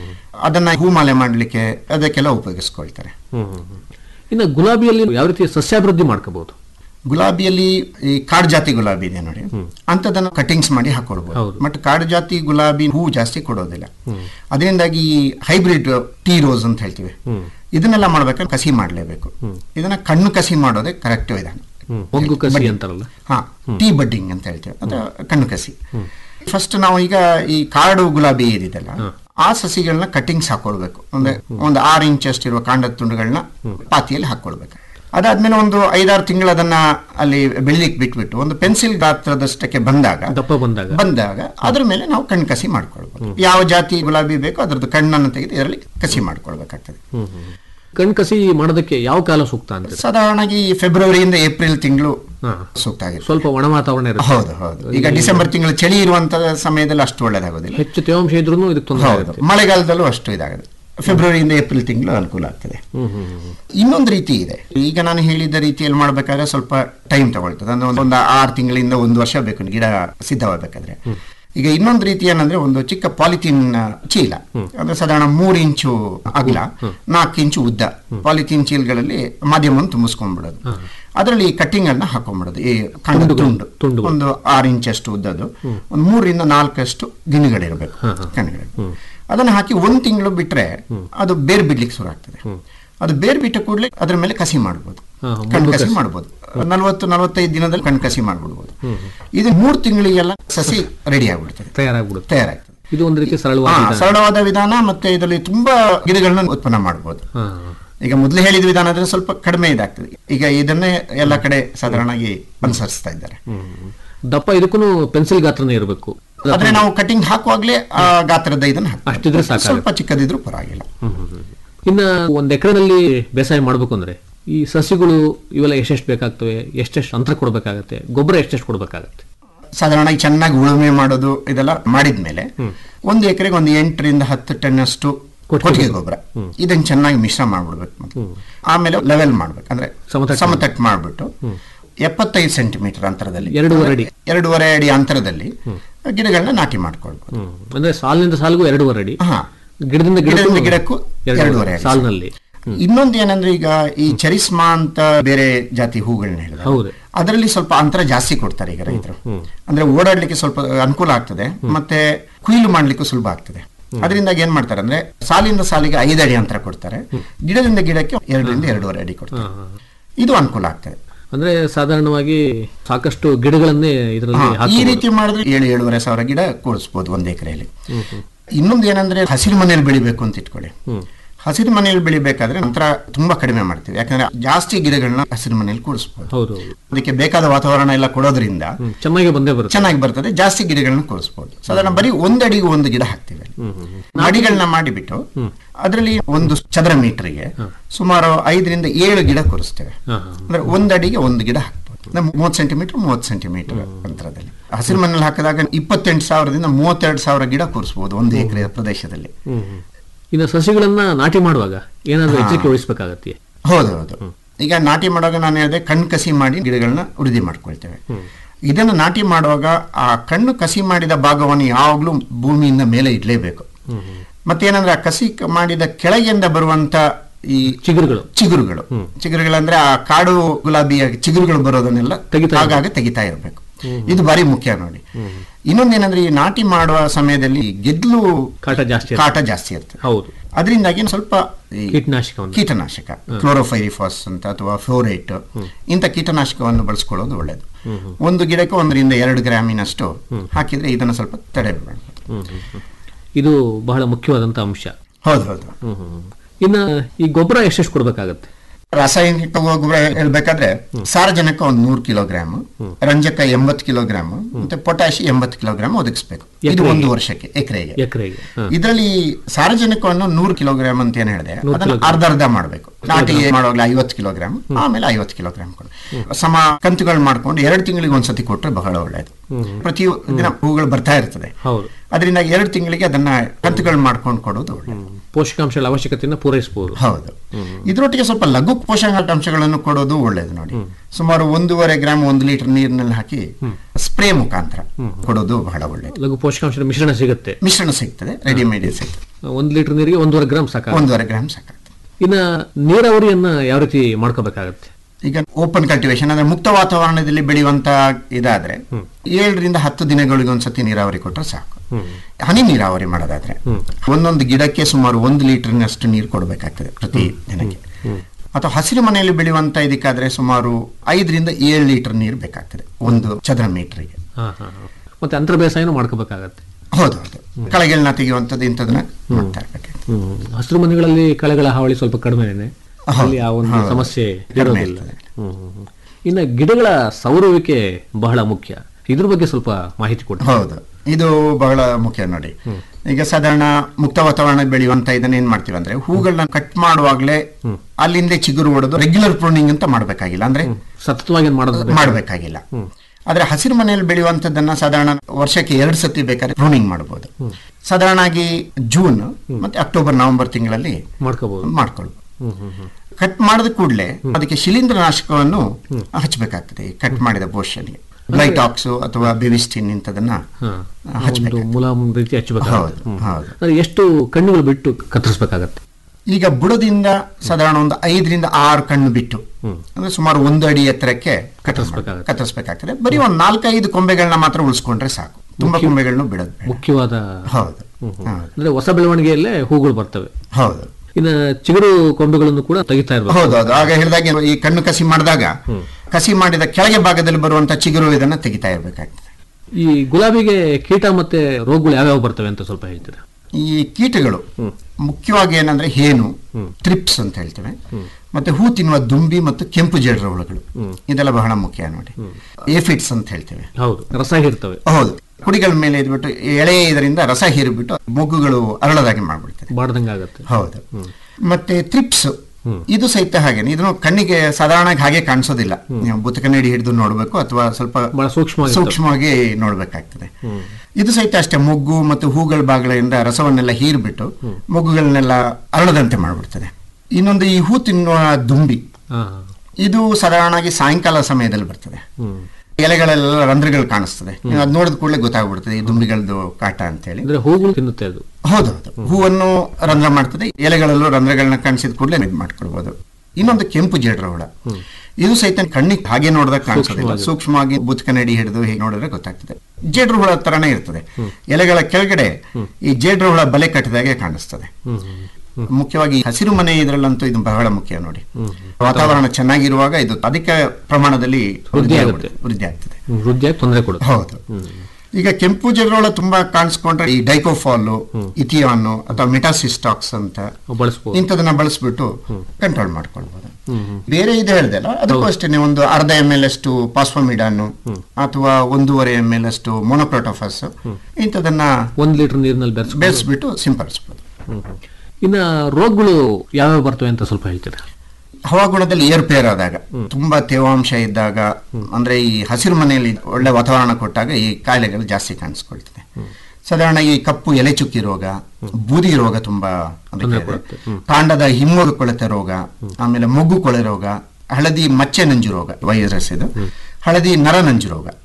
ಅದನ್ನ ಹೂಮಾಲೆ ಮಾಡ್ಲಿಕ್ಕೆ ಅದಕ್ಕೆಲ್ಲ ಉಪಯೋಗಿಸ್ಕೊಳ್ತಾರೆ ಹ್ಮ್, ಹ್ಮ್, ಹ್ಮ್. ಇನ್ನು ಗುಲಾಬಿಯಲ್ಲಿ ಯಾವ ರೀತಿ ಸಸ್ಯಾಭಿವೃದ್ಧಿ ಮಾಡ್ಕೋಬಹುದು ಗುಲಾಬಿಯಲ್ಲಿ ಈ ಕಾಡು ಜಾತಿ ಗುಲಾಬಿ ಇದೆ ನೋಡಿ ಅಂತದನ್ನು ಕಟಿಂಗ್ಸ್ ಮಾಡಿ ಹಾಕೊಳ್ಬೋದು ಹೌದು. ಬಟ್ ಕಾಡು ಜಾತಿ ಗುಲಾಬಿ ಹೂ ಜಾಸ್ತಿ ಕೊಡೋದಿಲ್ಲ ಅದರಿಂದಾಗಿ ಹೈಬ್ರಿಡ್ ಟೀ ರೋಸ್ ಅಂತ ಹೇಳ್ತೀವಿ ಇದನ್ನೆಲ್ಲ ಮಾಡ್ಬೇಕಾದ್ರೆ ಕಸಿ ಮಾಡಲೇಬೇಕು ಇದನ್ನ ಕಣ್ಣು ಕಸಿ ಮಾಡೋದೇ ಕರೆಕ್ಟ್ ವಿಧಾನ ಹ್ಮ್, ಮೊಗ್ಗು ಕಸಿ ಬಡ್ಡಿ. ಅಂತಾರಲ್ಲ ಹಾ ಟೀ ಬಡ್ಡಿಂಗ್ ಅಂತ ಹೇಳ್ತೇವೆ ಅಥವಾ ಕಣ್ಣು ಕಸಿ ಫಸ್ಟ್ ನಾವು ಈಗ ಈ ಕಾಡು ಗುಲಾಬಿ ಏನಿದೆಲ್ಲ ಆ ಸಸಿಗಳನ್ನ ಕಟಿಂಗ್ಸ್ ಹಾಕೊಳ್ಬೇಕು ಅಂದ್ರೆ ಒಂದು ಆರು ಇಂಚ್ ಅಷ್ಟಿರುವ ಕಾಂಡದ ತುಂಡುಗಳನ್ನ ಪಾತಿಯಲ್ಲಿ ಹಾಕೊಳ್ಬೇಕು ಅದಾದ್ಮೇಲೆ ಒಂದು ಐದಾರು ತಿಂಗಳು ಅದನ್ನ ಅಲ್ಲಿ ಬೆಳಿಲಿಕ್ಕೆ ಬಿಟ್ಬಿಟ್ಟು ಒಂದು ಪೆನ್ಸಿಲ್ ಗಾತ್ರದಷ್ಟಕ್ಕೆ ಬಂದಾಗ ದಪ್ಪ ಬಂದಾಗ ಬಂದಾಗ ಅದ್ರ ಮೇಲೆ ನಾವು ಕಣ್ಣು ಕಸಿ ಮಾಡ್ಕೊಳ್ಬೇಕು ಯಾವ ಜಾತಿ ಗುಲಾಬಿ ಬೇಕೋ ಅದ್ರದ್ದು ಕಣ್ಣನ್ನು ತೆಗೆದು ಇದರಲ್ಲಿ ಕಸಿ ಮಾಡ್ಕೊಳ್ಬೇಕಾಗ್ತದೆ ಕಣ್ ಕಸಿ ಮಾಡೋದಕ್ಕೆ ಯಾವ ಕಾಲ ಸೂಕ್ತ ಅಂತ ಸಾಧಾರಣವಾಗಿ ಫೆಬ್ರವರಿಯಿಂದ ಏಪ್ರಿಲ್ ತಿಂಗಳು ಹಾ. ಸೂಕ್ತ ಆಗಿದೆ ಸ್ವಲ್ಪ ಒಣ ವಾತಾವರಣ ಇರುತ್ತೆ ಹೌದು ಹೌದು ಈಗ ಡಿಸೆಂಬರ್ ತಿಂಗಳು ಚಳಿ ಇರುವಂತ ಸಮಯದಲ್ಲಿ ಅಷ್ಟು ಒಳ್ಳೇದಾಗೋದಿಲ್ಲ ಹೆಚ್ಚು ತೇವಾಂಶ ಇದ್ರೂ ಇದಕ್ಕೆ ತೊಂದರೆ ಹೌದು ಆಗುತ್ತೆ ಮಳೆಗಾಲದಲ್ಲೂ ಅಷ್ಟು ಇದಾಗುತ್ತೆ ಫೆಬ್ರವರಿಯಿಂದ ಏಪ್ರಿಲ್ ತಿಂಗಳು ಅನುಕೂಲ ಆಗ್ತದೆ ಹ್ಮ್, ಹ್ಮ್, ಹ್ಮ್. ಇನ್ನೊಂದು ರೀತಿ ಇದೆ ಈಗ ನಾನು ಹೇಳಿದ ರೀತಿಯಲ್ಲಿ ಮಾಡ್ಬೇಕಾದ್ರೆ ಸ್ವಲ್ಪ ಟೈಮ್ ತಗೊಳ್ತದೆ ಅಂದ್ರೆ ಒಂದು- ಒಂದು ಆರು ತಿಂಗಳಿಂದ ಒಂದು ವರ್ಷ ಬೇಕು ಗಿಡ ಸಿದ್ಧವಾಗಬೇಕಾದ್ರೆ ಈಗ ಇನ್ನೊಂದು ರೀತಿ ಏನಂದ್ರೆ ಒಂದು ಚಿಕ್ಕ ಪಾಲಿಥೀನ್ ಚೀಲ ಅಂದ್ರೆ ಸಾಧಾರಣ ಮೂರು ಇಂಚು ಅಗಲ ನಾಲ್ಕು ಇಂಚು ಉದ್ದ ಪಾಲಿಥೀನ್ ಚೀಲಗಳಲ್ಲಿ ಮಾಧ್ಯಮವನ್ನು ತುಂಬಿಸ್ಕೊಂಡ್ಬಿಡೋದು ಅದರಲ್ಲಿ ಕಟ್ಟಿಂಗ್ ಅನ್ನ ಹಾಕೊಂಡ್ಬಿಡೋದು ಈ ಕಾಂಡ ತುಂಡುಗಳು, ತುಂಡು ತುಂಡುಗಳು. ಒಂದು ಆರು ಇಂಚಷ್ಟು ಉದ್ದದ್ದು ಒಂದು ಮೂರರಿಂದ ನಾಲ್ಕಷ್ಟು ದಿನಗಳಿರಬೇಕು ಕಣ್ಣುಗಳು ಅದನ್ನು ಹಾಕಿ ಒಂದು ತಿಂಗಳು ಬಿಟ್ರೆ ಅದು ಬೇರ್ ಬಿಡ್ಲಿಕ್ಕೆ ಶುರು ಆಗ್ತದೆ ಅದು ಬೇರ್ ಬಿಟ್ಟ ಕೂಡಲೇ ಅದ್ರ ಮೇಲೆ ಕಸಿ ಮಾಡ್ಬೋದು ಹಾ, ಹಾ, ಕಣ್ ಮುಂದೆ ಕಸಿ ಕಸಿ. ಮಾಡ್ಬೋದು ನಲವತ್ತು ನಲವತ್ತೈದು ದಿನದಲ್ಲಿ ಕಣ್ ಕಸಿ ಮಾಡ್ಬಿಡ್ಬೋದು ಇದು ಮೂರು ತಿಂಗಳಿಗೆಲ್ಲ ಸಸಿ ರೆಡಿ ಆಗ್ಬಿಡ್ತದೆ ತಯಾರಾಗ್ಬಿಡುತ್ತೆ ತಯಾರಾಗ್ತದೆ ಇದು ಒಂದು ರೀತಿ ಹಾ, ಸರಳವಾದ ವಿಧಾನ. ಸರಳವಾದ ವಿಧಾನ ಮತ್ತೆ ಇದರಲ್ಲಿ ತುಂಬಾ ಗಿಡಗಳನ್ನ ಉತ್ಪನ್ನ ಮಾಡ್ಬೋದು ಹಾ. ಈಗ ಮೊದಲು ಹೇಳಿದ ವಿಧಾನ ಆದ್ರೆ ಸ್ವಲ್ಪ ಕಡಿಮೆ ಇದಾಗ್ತದೆ ಈಗ ಇದನ್ನೇ ಎಲ್ಲ ಕಡೆ ಸಾಧಾರಣವಾಗಿ ಅನುಸರಿಸ್ತಾ ಇದ್ದಾರೆ ಹ್ಮ್. ದಪ್ಪ ಇದಕ್ಕೂ ಪೆನ್ಸಿಲ್ ಗಾತ್ರನೇ ಇರಬೇಕು ಆದ್ರೆ ನಾವು ಕಟಿಂಗ್ ಹಾಕುವಾಗ್ಲೇ ಆ ಗಾತ್ರದ ಇದನ್ನ ಹಾಕ್ಬೇಕು. ಅಷ್ಟಿದ್ರೆ ಸಾಕಾಗುತ್ತೆ. ಸ್ವಲ್ಪ ಚಿಕ್ಕದಿದ್ರು ಪರವಾಗಿಲ್ಲ ಇನ್ನ ಒಂದ್ ಎಕರೆನಲ್ಲಿ ಬೇಸಾಯ ಮಾಡ್ಬೇಕು ಅಂದ್ರೆ ಈ ಸಸಿಗಳು ಇವೆಲ್ಲ ಎಷ್ಟೆಷ್ಟು ಬೇಕಾಗ್ತವೆ ಎಷ್ಟೆಷ್ಟು ಅಂತರ ಕೊಡ್ಬೇಕಾಗತ್ತೆ ಗೊಬ್ಬರ ಎಷ್ಟೆಷ್ಟು ಕೊಡ್ಬೇಕಾಗತ್ತೆ ಸಾಧಾರಣ ಈ ಚೆನ್ನಾಗಿ ಉಳುಮೆ ಮಾಡೋದು ಇದೆಲ್ಲ ಮಾಡಿದ್ಮೇಲೆ ಒಂದು ಎಕರೆಗೆ ಒಂದು ಎಂಟರಿಂದ ಹತ್ತು ಟನ್ ಅಷ್ಟು ಕೊಟ್ಟಿಗೆ ಕೊಟ್ಟಿಗೆ ಗೊಬ್ಬರ ಇದನ್ನ ಚೆನ್ನಾಗಿ ಮಿಶ್ರ ಮಾಡ್ಬಿಡ್ಬೇಕು ಮತ್ತೆ ಆಮೇಲೆ ಲೆವೆಲ್ ಮಾಡ್ಬೇಕು ಅಂದ್ರೆ ಸಮತಟ್ಟು ಸಮತಟ್ಟು ಮಾಡ್ಬಿಟ್ಟು ಎಪ್ಪತ್ತೈದು ಸೆಂಟಿಮೀಟರ್ ಅಂತರದಲ್ಲಿ ಎರಡೂವರೆ ಅಡಿ. ಎರಡೂವರೆ ಅಡಿ ಅಂತರದಲ್ಲಿ ಗಿಡಗಳನ್ನ ನಾಟಿ ಮಾಡ್ಕೊಳ್ಬೋದು ಹ್ಮ್. ಅಂದ್ರೆ ಸಾಲಿನಿಂದ ಸಾಲಿಗೂ ಎರಡೂವರೆ ಅಡಿ ಹಾ ಗಿಡದಿಂದ ಗಿಡದಿಂದ ಗಿಡಕ್ಕೂ ಗಿಡಕ್ಕೂ ಎರಡೂವರೆ ಎರಡೂವರೆ ಅಡಿ. ಸಾಲಿನಲ್ಲಿ ಇನ್ನೊಂದು ಏನಂದ್ರೆ ಈಗ ಈ ಚರಿಸ್ಮಾ ಅಂತ ಬೇರೆ ಜಾತಿ ಹೂಗಳನ್ನ ಹೇಳಿದ್ರೆ ಹೌದು. ಅದರಲ್ಲಿ ಸ್ವಲ್ಪ ಅಂತರ ಜಾಸ್ತಿ ಕೊಡ್ತಾರೆ ಈಗ ರೈತರು ಅಂದ್ರೆ ಓಡಾಡ್ಲಿಕ್ಕೆ ಸ್ವಲ್ಪ ಅನುಕೂಲ ಆಗ್ತದೆ ಮತ್ತೆ ಕುಯ್ಲು ಮಾಡ್ಲಿಕ್ಕೂ ಸುಲಭ ಆಗ್ತದೆ ಅದರಿಂದಾಗಿ ಏನ್ ಮಾಡ್ತಾರೆ ಅಂದ್ರೆ ಸಾಲಿಂದ ಸಾಲಿಗೆ ಐದು ಅಡಿ ಅಂತರ ಕೊಡ್ತಾರೆ ಗಿಡದಿಂದ ಗಿಡಕ್ಕೆ ಎರಡರಿಂದ ಎರಡೂವರೆ ಅಡಿ ಕೊಡ್ತಾರೆ ಇದು ಅನುಕೂಲ ಆಗ್ತದೆ ಅಂದ್ರೆ ಸಾಧಾರಣವಾಗಿ ಸಾಕಷ್ಟು ಗಿಡಗಳನ್ನೇ ಹಾ, ಇದರಲ್ಲಿ ಈ ಹಾಕಬಹುದು. ರೀತಿ ಮಾಡಿದ್ರೆ ಏಳು ಏಳುವರೆ ಸಾವಿರ ಗಿಡ ಕೂಡಿಸ್ಬೋದು ಒಂದ್ ಎಕರೆಯಲ್ಲಿ ಇನ್ನೊಂದು ಏನಂದ್ರೆ ಹಸಿರು ಮನೆಯಲ್ಲಿ ಬೆಳಿಬೇಕು ಅಂತ ಇಟ್ಕೊಳ್ಳಿ ಹಸಿರು ಮನೆಯಲ್ಲಿ ಬೆಳಿಬೇಕಾದ್ರೆ ನಂತರ ತುಂಬಾ ಕಡಿಮೆ ಮಾಡ್ತೀವಿ ಯಾಕಂದ್ರೆ ಜಾಸ್ತಿ ಗಿಡಗಳನ್ನ ಹಸಿರು ಮನೆಯಲ್ಲಿ ಕೂಡಿಸ್ಬೋದು ಹೌದು ಹೌದು ಅದಕ್ಕೆ ಬೇಕಾದ ವಾತಾವರಣ ಎಲ್ಲ ಕೊಡೋದ್ರಿಂದ ಹ್ಮ್. ಚೆನ್ನಾಗಿ ಬಂದೇ ಬರುತ್ತೆ ಚೆನ್ನಾಗಿ ಬರ್ತದೆ ಜಾಸ್ತಿ ಗಿಡಗಳನ್ನ ಕೂರಿಸ್ಬೋದು ಸಾಧಾರಣ ಬರೀ ಒಂದಡಿಗೆ ಒಂದು ಗಿಡ ಹಾಕ್ತೀವಿ ಅಲ್ಲಿ. ಅಡಿಗಳನ್ನ ಮಾಡಿಬಿಟ್ಟು ಅದರಲ್ಲಿ ಒಂದು ಚದರ ಮೀಟರ್ಗೆ ಸುಮಾರು ಐದರಿಂದ ಏಳು ಗಿಡ ಕೂರಿಸ್ತೇವೆ ಹಾ, ಹಾ. ಅಂದ್ರೆ ಒಂದಡಿಗೆ ಒಂದು ಗಿಡ ಹಾಕ್ಬೋದು ಅಂದ್ರೆ ಮೂವತ್ತು ಸೆಂಟಿಮೀಟರ್ ಮೂವತ್ತು ಸೆಂಟಿಮೀಟರ್ ಅಂತರದಲ್ಲಿ ಹಸಿರು ಮಣ್ಣಲ್ಲಿ ಹಾಕಿದಾಗ ಇಪ್ಪತ್ತೆಂಟು ಸಾವಿರದಿಂದ ಮೂವತ್ತೆರಡು ಸಾವಿರ ಗಿಡ ಕೂರಿಸ್ಬೋದು ಒಂದು ಎಕರೆ ಪ್ರದೇಶದಲ್ಲಿ ಹ್ಮ್ ಹ್ಮ್. ಇನ್ನು ಸಸಿಗಳನ್ನ ನಾಟಿ ಮಾಡುವಾಗ ಏನಾದ್ರೂ ಹಾ. ಎಚ್ಚರಿಕೆ ವಹಿಸ್ಬೇಕಾಗತ್ತೆ ಹೌದು ಹೌದು ಈಗ ನಾಟಿ ಮಾಡುವಾಗ ನಾನು ಹೇಳಿದೆ ಕಣ್ಣು ಕಸಿ ಮಾಡಿ ಗಿಡಗಳನ್ನ ವೃದ್ಧಿ ಮಾಡ್ಕೊಳ್ತೇವೆ ಇದನ್ನು ನಾಟಿ ಮಾಡುವಾಗ ಆ ಕಣ್ಣು ಕಸಿ ಮಾಡಿದ ಭಾಗವನ್ನು ಯಾವಾಗಲೂ ಭೂಮಿಯಿಂದ ಮೇಲೆ ಇಡಲೇಬೇಕು ಮತ್ತೇನಂದ್ರೆ ಆ ಕಸಿ ಕ- ಮಾಡಿದ ಕೆಳಗಿಂದ ಬರುವಂತ ಈ ಚಿಗುರುಗಳು ಚಿಗುರುಗಳು ಚಿಗುರುಗಳಂದ್ರೆ ಆ ಕಾಡು ಗುಲಾಬಿಯ ಚಿಗುರುಗಳು ಬರೋದನ್ನೆಲ್ಲ ತೆಗಿತಾ ಆಗಾಗ ತೆಗಿತಾ ಇರಬೇಕು ಇದು ಬಾರಿ ಮುಖ್ಯ ನೋಡಿ ಇನ್ನೊಂದೇನಂದ್ರೆ ಈ ನಾಟಿ ಮಾಡುವ ಸಮಯದಲ್ಲಿ ಗೆದ್ಲು ಕಾಟ ಜಾಸ್ತಿ ಇರುತ್ತೆ. ಕಾಟ ಜಾಸ್ತಿ ಇರ್ತದೆ ಹೌದು ಅದರಿಂದಾಗಿ ಸ್ವಲ್ಪ ಈ ಕೀಟನಾಶಕವನ್ನು ಕೀಟನಾಶಕ ಕ್ಲೋರೋಫೈರಿಫಾಸ್ ಅಂತ ಅಥವಾ ಫ್ಲೋರೈಟ್ ಇಂಥ ಕೀಟನಾಶಕವನ್ನು ಬಳಸ್ಕೊಳ್ಳೋದು ಒಳ್ಳೆಯದು ಒಂದು ಗಿಡಕ್ಕೆ ಒಂದರಿಂದ ಎರಡು ಗ್ರಾಮಿನಷ್ಟು ಹಾಕಿದ್ರೆ ಇದನ್ನು ಸ್ವಲ್ಪ ತಡೆ ಮಾಡ್ಬೋದು ಹ್ಮ್, ಹ್ಮ್, ಹ್ಮ್. ಇದು ಬಹಳ ಮುಖ್ಯವಾದಂತ ಅಂಶ ಹೌದು ಹೌದು ಹ್ಮ್, ಹ್ಮ್, ಹ್ಮ್. ಇನ್ನ ಈ ಗೊಬ್ಬರ ಎಷ್ಟೆಷ್ಟು ಕೊಡ್ಬೇಕಾಗತ್ತೆ ರಾಸಾಯನಿಕ ಗೊಬ್ಬರ ಹೇಳ್ಬೇಕಾದ್ರೆ ಸಾರಜನಕ ಒಂದು ನೂರು ಕಿಲೋಗ್ರಾಮ್ ರಂಜಕ ಎಂಬತ್ತು ಕಿಲೋಗ್ರಾಮ್ ಮತ್ತೆ ಪೊಟ್ಯಾಶಿ ಎಂಬತ್ತು ಕಿಲೋಗ್ರಾಮ್ ಒದಗಿಸ್ಬೇಕು ಇದು ಎಕರೆಗೆ? ಒಂದು ವರ್ಷಕ್ಕೆ ಎಕರೆಗೆ ಎಕರೆಗೆ ಇದರಲ್ಲಿ ಸಾರಜನಕವನ್ನು ನೂರು ಕಿಲೋಗ್ರಾಮ್ ಅಂತ ಏನ್ ಹೇಳಿದೆ ನೂರು ಅದನ್ನ ಕಿಲೋಗ್ರಾಮ್. ಅರ್ಧ ಅರ್ಧ ಮಾಡಬೇಕು ನಾಟಿ ಮಾಡುವಾಗಲೇ ಐವತ್ತು ಕಿಲೋಗ್ರಾಮ್ ಆಮೇಲೆ ಐವತ್ತು ಕಿಲೋಗ್ರಾಮ್ ಕೊಡು ಸಮ ಕಂತುಗಳು ಮಾಡ್ಕೊಂಡು ಎರಡು ತಿಂಗಳಿಗೆ ಒಂದ್ಸತಿ ಕೊಟ್ರೆ ಬಹಳ ಒಳ್ಳೆಯದು ಪ್ರತಿ ದಿನ ಹೂಗಳು ಬರ್ತಾ ಇರ್ತದೆ ಹೌದು ಅದರಿಂದ ಎರಡು ತಿಂಗಳಿಗೆ ಅದನ್ನ ಕಂತುಗಳು ಮಾಡ್ಕೊಂಡು ಕೊಡೋದು ಒಳ್ಳೆಯದು ಪೋಷಕಾಂಶಗಳ ಅವಶ್ಯಕತೆಯನ್ನು ಪೂರೈಸಬಹುದು ಹೌದು ಇದರೊಟ್ಟಿಗೆ ಸ್ವಲ್ಪ ಲಘು ಪೋಷಕಾಂಶಗಳನ್ನು ಕೊಡೋದು ಒಳ್ಳೇದು ನೋಡಿ ಸುಮಾರು ಒಂದೂವರೆ ಗ್ರಾಮ್ ಒಂದು ಲೀಟರ್ ನೀರಿನಲ್ಲಿ ಹಾಕಿ ಸ್ಪ್ರೇ ಮುಖಾಂತರ ಕೊಡೋದು ಬಹಳ ಒಳ್ಳೇದು ಲಘು ಪೋಷಕಾಂಶದ ಮಿಶ್ರಣ ಸಿಗುತ್ತೆ ಮಿಶ್ರಣ ಸಿಗ್ತದೆ ರೆಡಿಮೇಡ್ ಸಿಗ್ತದೆ ಒಂದು ಲೀಟರ್ ನೀರಿಗೆ ಒಂದೂವರೆ ಗ್ರಾಮ್ ಸಾಕ ಒಂದೂವರೆ ಗ್ರಾಮ್ ಸಾಕಾಗ್ತದೆ ಇನ್ನ ನೀರಾವರಿಯನ್ನ ಯಾವ ರೀತಿ ಮಾಡ್ಕೋಬೇಕಾಗತ್ತೆ ಈಗ ಓಪನ್ ಕಲ್ಟಿವೇಶನ್ ಅಂದ್ರೆ ಮುಕ್ತ ವಾತಾವರಣದಲ್ಲಿ ಬೆಳೆಯುವಂತ ಇದಾದ್ರೆ ಏಳರಿಂದ ಹತ್ತು ದಿನಗಳಿಗೆ ಒಂದ್ಸತಿ ನೀರಾವರಿ ಕೊಟ್ಟರೆ ಸಾಕು ಹನಿ ನೀರಾವರಿ ಮಾಡೋದಾದ್ರೆ ಒಂದೊಂದು ಗಿಡಕ್ಕೆ ಸುಮಾರು ಒಂದು ಲೀಟರ್ನಷ್ಟು ನೀರು ಕೊಡಬೇಕಾಗ್ತದೆ ಪ್ರತಿ ದಿನಕ್ಕೆ ಅಥವಾ ಹಸಿರು ಮನೆಯಲ್ಲಿ ಬೆಳೆಯುವಂತ ಇದಕ್ಕಾದ್ರೆ ಸುಮಾರು ಐದರಿಂದ ಏಳು ಲೀಟರ್ ನೀರು ಬೇಕಾಗ್ತದೆ ಒಂದು ಚದರ ಮೀಟರ್ಗೆ ಹಾ ಹಾ ಹಾ. ಮತ್ತೆ ಅಂತರ ಬೇಸಾಯನೂ ಮಾಡ್ಕೋಬೇಕಾಗತ್ತೆ ಹೌದು ಹೌದು ಕಳೆಗಳನ್ನ ತೆಗೆಯುವಂಥದ್ದು ಇಂಥದನ್ನ ಮಾಡ್ತಾ ಇರ್ಬೇಕಾಗ್ತದೆ ಹ್ಮ್. ಹಸಿರು ಮನೆಗಳಲ್ಲಿ ಕಳೆಗಳ ಹಾವಳಿ ಸ್ವಲ್ಪ ಕಡಿಮೆನೆ ಹೌದು, ಅಲ್ಲಿ ಆ ಒಂದು ಹೌದು. ಸಮಸ್ಯೆ ಕಡಿಮೆ ಇರೋದಿಲ್ಲ ಇರ್ತದೆ. ಹ್ಮ್, ಹ್ಮ್, ಹ್ಮ್. ಇನ್ನ ಗಿಡಗಳ ಸೌರುವಿಕೆ ಬಹಳ ಮುಖ್ಯ ಇದ್ರ ಬಗ್ಗೆ ಸ್ವಲ್ಪ ಮಾಹಿತಿ ಕೊಡಿ ಹೌದು ಇದು ಬಹಳ ಮುಖ್ಯ ನೋಡಿ ಈಗ ಸಾಧಾರಣ ಮುಕ್ತ ವಾತಾವರಣ ಬೆಳೆಯುವಂತ ಇದನ್ನ ಏನ್ ಮಾಡ್ತೀವಿ ಅಂದ್ರೆ ಹೂಗಳನ್ನ ಕಟ್ ಮಾಡುವಾಗ್ಲೇ ಅಲ್ಲಿಂದ ಚಿಗುರು ಹೊಡೆದು ರೆಗ್ಯುಲರ್ ಪ್ರೂನಿಂಗ್ ಅಂತ ಮಾಡ್ಬೇಕಾಗಿಲ್ಲ ಅಂದ್ರೆ ಸತತವಾಗಿ ಏನ್ ಮಾಡೋದು ಬೇಕು? ಮಾಡ್ಬೇಕಾಗಿಲ್ಲ ಆದ್ರೆ ಹಸಿರು ಮನೆಯಲ್ಲಿ ಬೆಳೆಯುವಂತದ್ದನ್ನ ಸಾಧಾರಣ ವರ್ಷಕ್ಕೆ ಎರಡು ಸತಿ ಬೇಕಾದ್ರೆ ಪ್ರೂನಿಂಗ್ ಮಾಡಬಹುದು ಸಾಧಾರಣ ಆಗಿ ಜೂನ್ ಮತ್ತೆ ಅಕ್ಟೋಬರ್ ನವೆಂಬರ್ ತಿಂಗಳಲ್ಲಿ ಮಾಡ್ಕೋಬಹುದು ಮಾಡ್ಕೊಳ್ಬೋದು ಕಟ್ ಮಾಡಿದ ಕೂಡಲೇ ಅದಕ್ಕೆ ಶಿಲೀಂಧ್ರನಾಶಕವನ್ನು ಹಚ್ಚಬೇಕಾಗ್ತದೆ ಈ ಕಟ್ ಮಾಡಿದ ಪೋರ್ಷನ್ಗೆ ಬ್ಲೈಟಾಕ್ಸ್ ಅಥವಾ ಬೆವಿಸ್ಟಿನ್ ಇಂಥದನ್ನ ಹಾ. ಹಚ್ಬೇಕು. ಒಂದು ಮುಲಾಮ್ ರೀತಿ ಹಚ್ಚಬೇಕಾಗುತ್ತೆ ಹೌದು, ಹ್ಮ್. ಹೌದು. ಅಂದ್ರೆ ಎಷ್ಟು ಕಣ್ಣುಗಳು ಬಿಟ್ಟು ಕತ್ತರಿಸಬೇಕಾಗತ್ತೆ ಈಗ ಬುಡದಿಂದ ಸಾಧಾರಣ ಒಂದು ಐದರಿಂದ ಆರು ಕಣ್ಣು ಬಿಟ್ಟು ಅಂದ್ರೆ ಸುಮಾರು ಒಂದು ಅಡಿ ಎತ್ತರಕ್ಕೆ ಕತ್ತರಿಸ್ಬೇಕಾಗತ್ತೆ. ಕತ್ತರಿಸಬೇಕಾಗ್ತದೆ ಬರೀ ಒಂದು ನಾಲ್ಕೈದು ಕೊಂಬೆಗಳನ್ನ ಮಾತ್ರ ಉಳಿಸ್ಕೊಂಡ್ರೆ ಸಾಕು ತುಂಬಾ ಕೊಂಬೆಗಳನ್ನು ಬಿಡೋದು ಬೇಡ. ಮುಖ್ಯವಾದ ಹೌದು ಹ್ಮ್, ಹ್ಮ್. ಹೌದು. ಅಂದ್ರೆ ಹೊಸ ಬೆಳವಣಿಗೆಯಲ್ಲೇ ಹೂಗಳು ಬರ್ತವೆ ಹೌದು ಇನ್ನ ಚಿಗುರು ಕೊಂಬೆಗಳನ್ನು ಕೂಡ ತೆಗಿತಾ ಇರ್ಬೇಕು ಹೌದು ಹೌದು ಆಗ ಹೇಳಿದಾಗ ಈ ಕಣ್ಣು ಕಸಿ ಮಾಡಿದಾಗ ಕಸಿ ಮಾಡಿದ ಕೆಳಗೆ ಭಾಗದಲ್ಲಿ ಬರುವಂತ ಚಿಗುರು ಇದನ್ನ ತೆಗಿತಾ ಇರ್ಬೇಕಾಗ್ತದೆ ಈ ಗುಲಾಬಿಗೆ ಕೀಟ ಮತ್ತೆ ರೋಗಗಳು ಯಾವ್ಯಾವ ಬರ್ತವೆ ಅಂತ ಸ್ವಲ್ಪ ಹೇಳ್ತೀರಾ ಈ ಕೀಟಗಳು ಮುಖ್ಯವಾಗಿ ಏನಂದ್ರೆ ಹೇನು ಟ್ರಿಪ್ಸ್ ಅಂತ ಹೇಳ್ತೇವೆ ಮತ್ತೆ ಹೂ ತಿನ್ನುವ ದುಂಬಿ ಮತ್ತು ಕೆಂಪು ಜೇಡರ ಹುಳುಗಳು ಇದೆಲ್ಲ ಬಹಳ ಮುಖ್ಯ ನೋಡಿ ಏಫಿಟ್ಸ್ ಅಂತ ಹೇಳ್ತೇವೆ ಹೌದು ರಸ ಹೀರ್ತವೆ ಹೌದು ಕುಡಿಗಳ ಮೇಲೆ ಇದ್ಬಿಟ್ಟು ಎಳೆ ಇದರಿಂದ ರಸ ಹೀರಿಬಿಟ್ಟು ಮೊಗ್ಗುಗಳು ಅರಳದಾಗಿ ಮಾಡ್ಬಿಡ್ತದೆ ಬಾಡ್ದಂಗಾಗತ್ತೆ ಹೌದು ಮತ್ತೆ ತ್ರಿಪ್ಸ್ ಇದು ಸಹಿತ ಹಾಗೇನೆ ಇದನ್ನು ಕಣ್ಣಿಗೆ ಸಾಧಾರಣವಾಗಿ ಹಾಗೆ ಕಾಣಿಸೋದಿಲ್ಲ ನೀವು ಬುತಕನಡಿ ಹಿಡಿದು ನೋಡ್ಬೇಕು ಅಥವಾ ಸ್ವಲ್ಪ ಬಹಳ ಸೂಕ್ಷ್ಮವಾಗಿ ಸೂಕ್ಷ್ಮವಾಗಿ ನೋಡ್ಬೇಕಾಗ್ತದೆ ಇದು ಸಹಿತ ಅಷ್ಟೇ ಮೊಗ್ಗು ಮತ್ತು ಹೂಗಳ ಭಾಗಗಳಿಂದ ರಸವನ್ನೆಲ್ಲ ಹೀರ್ಬಿಟ್ಟು ಮೊಗ್ಗುಗಳನ್ನೆಲ್ಲ ಅರಳದಂತೆ ಮಾಡ್ಬಿಡ್ತದೆ ಇನ್ನೊಂದು ಈ ಹೂ ತಿನ್ನುವ ದುಂಬಿ ಹಾ ಇದು ಸಾಧಾರಣವಾಗಿ ಸಾಯಂಕಾಲ ಸಮಯದಲ್ಲಿ ಬರ್ತದೆ ಹ್ಮ್ ಎಲೆಗಳೆಲ್ಲ ರಂಧ್ರಗಳು ಕಾಣಿಸ್ತದೆ ನೀವು ಅದ್ ನೋಡಿದ ಕೂಡಲೇ ಗೊತ್ತಾಗ್ಬಿಡ್ತದೆ ಈ ದುಂಬಿಗಳದ್ದು ಕಾಟ ಅಂತೇಳಿ ಅಂದ್ರೆ ಹೂಗಳು ತಿನ್ನುತ್ತೆ ಅದು ಹೌದೌದು ಹೂವನ್ನು ರಂಧ್ರ ಮಾಡ್ತದೆ ಎಲೆಗಳಲ್ಲೂ ರಂಧ್ರಗಳನ್ನ ಕಾಣಿಸಿದ ಕೂಡಲೇ ಇದು ಮಾಡ್ಕೊಳ್ಬಹುದು ಇನ್ನೊಂದು ಕೆಂಪು ಜೇಡ್ರ ಹುಳ ಇದು ಸಹಿತ ಕಣ್ಣಿಗೆ ಹಾಗೆ ನೋಡಿದಾಗ ಕಾಣಿಸೋದಿಲ್ಲ ಸೂಕ್ಷ್ಮವಾಗಿ ಬುತ್ಕನಡಿ ಹಿಡಿದು ಹೀಗೆ ನೋಡಿದ್ರೆ ಗೊತ್ತಾಗ್ತದೆ ಜೇಡ್ರ ಹುಳ ತರನೇ ಇರ್ತದೆ ಎಲೆಗಳ ಕೆಳಗಡೆ ಈ ಜೇಡ್ರ ಹುಳ ಬಲೆ ಕಟ್ಟಿದಾಗೆ ಕಾಣಿಸ್ತದೆ ಮುಖ್ಯವಾಗಿ ಹಸಿರು ಮನೆ ಇದರಲ್ಲಂತೂ ಇದು ಬಹಳ ಮುಖ್ಯ ನೋಡಿ ವಾತಾವರಣ ಚೆನ್ನಾಗಿರುವಾಗ ಇದು ಅಧಿಕ ಪ್ರಮಾಣದಲ್ಲಿ ವೃದ್ಧಿ ಆಗುತ್ತೆ. ಆಗ್ಬಿಡುತ್ತೆ, ವೃದ್ಧಿ ಆಗ್ತದೆ ಹ್ಮ್, ವೃದ್ಧಿಯಾಗಿ ತೊಂದರೆ ಕೊಡುತ್ತೆ ಹೌದು ಈಗ ಕೆಂಪು ಜೇಡ್ರೊಳ ತುಂಬಾ ಕಾಣಿಸ್ಕೊಂಡ್ರೆ ಈ ಡೈಕೋಫಾಲು ಇಥಿಯಾನು ಅಥವಾ ಮೆಟಾಸಿಸ್ಟಾಕ್ಸ್ ಅಂತ ಬಳಸ್ಬೋದು ಇಂಥದನ್ನ ಬಳಸ್ಬಿಟ್ಟು ಕಂಟ್ರೋಲ್ ಮಾಡ್ಕೊಳ್ಬಹುದು ಬೇರೆ ಇದು ಹೇಳ್ದಲ್ಲ ಅದಕ್ಕೂ ಅಷ್ಟೇ ಒಂದು ಅರ್ಧ ಎಮ್ ಎಲ್ ಅಷ್ಟು ಪಾಸ್ಫಮಿಡಾನು ಅಥವಾ ಒಂದೂವರೆ ಎಮ್ ಎಲ್ ಅಷ್ಟು ಮೊನೊಕ್ರೋಟೋಫಸ್ ಇಂಥದನ್ನ ಒಂದ್ ಲೀಟರ್ ನೀರಿನಲ್ಲಿ ಬೆರೆಸ್ಬೇಕು ಬೆಳೆಸ್ಬಿಟ್ಟು ಸಿಂಪಡಿಸ್ಬೋದು ಇನ್ನ ರೋಗಗಳು ಯಾವ್ಯಾವ ಬರ್ತವೆ ಅಂತ ಸ್ವಲ್ಪ ಹೇಳ್ತೀರಾ ಹವಾಗುಣದಲ್ಲಿ ಏರ್ಪೇರ್ ಆದಾಗ ತುಂಬಾ ತೇವಾಂಶ ಇದ್ದಾಗ ಅಂದ್ರೆ ಈ ಹಸಿರು ಮನೆಯಲ್ಲಿ ಒಳ್ಳೆ ವಾತಾವರಣ ಕೊಟ್ಟಾಗ ಈ ಕಾಯಿಲೆಗಳು ಜಾಸ್ತಿ ಕಾಣಿಸ್ಕೊಳ್ತದೆ ಸಾಧಾರಣ ಈ ಕಪ್ಪು ಎಲೆ ಚುಕ್ಕಿ ರೋಗ ಬೂದಿ ರೋಗ ತುಂಬಾ ಅದಕ್ಕೆ ತೊಂದ್ರೆ ಇದೆ. ಕೊಡುತ್ತೆ. ಕಾಂಡದ ಹಿಮ್ಮೊರು ಕೊಳೆತ ರೋಗ ಆಮೇಲೆ ಮೊಗ್ಗು ಕೊಳೆ ರೋಗ ಹಳದಿ ಮಚ್ಚೆ ನಂಜು ರೋಗ ವೈರಸ್ ಇದು ಹಳದಿ ನರ ನಂಜು ರೋಗ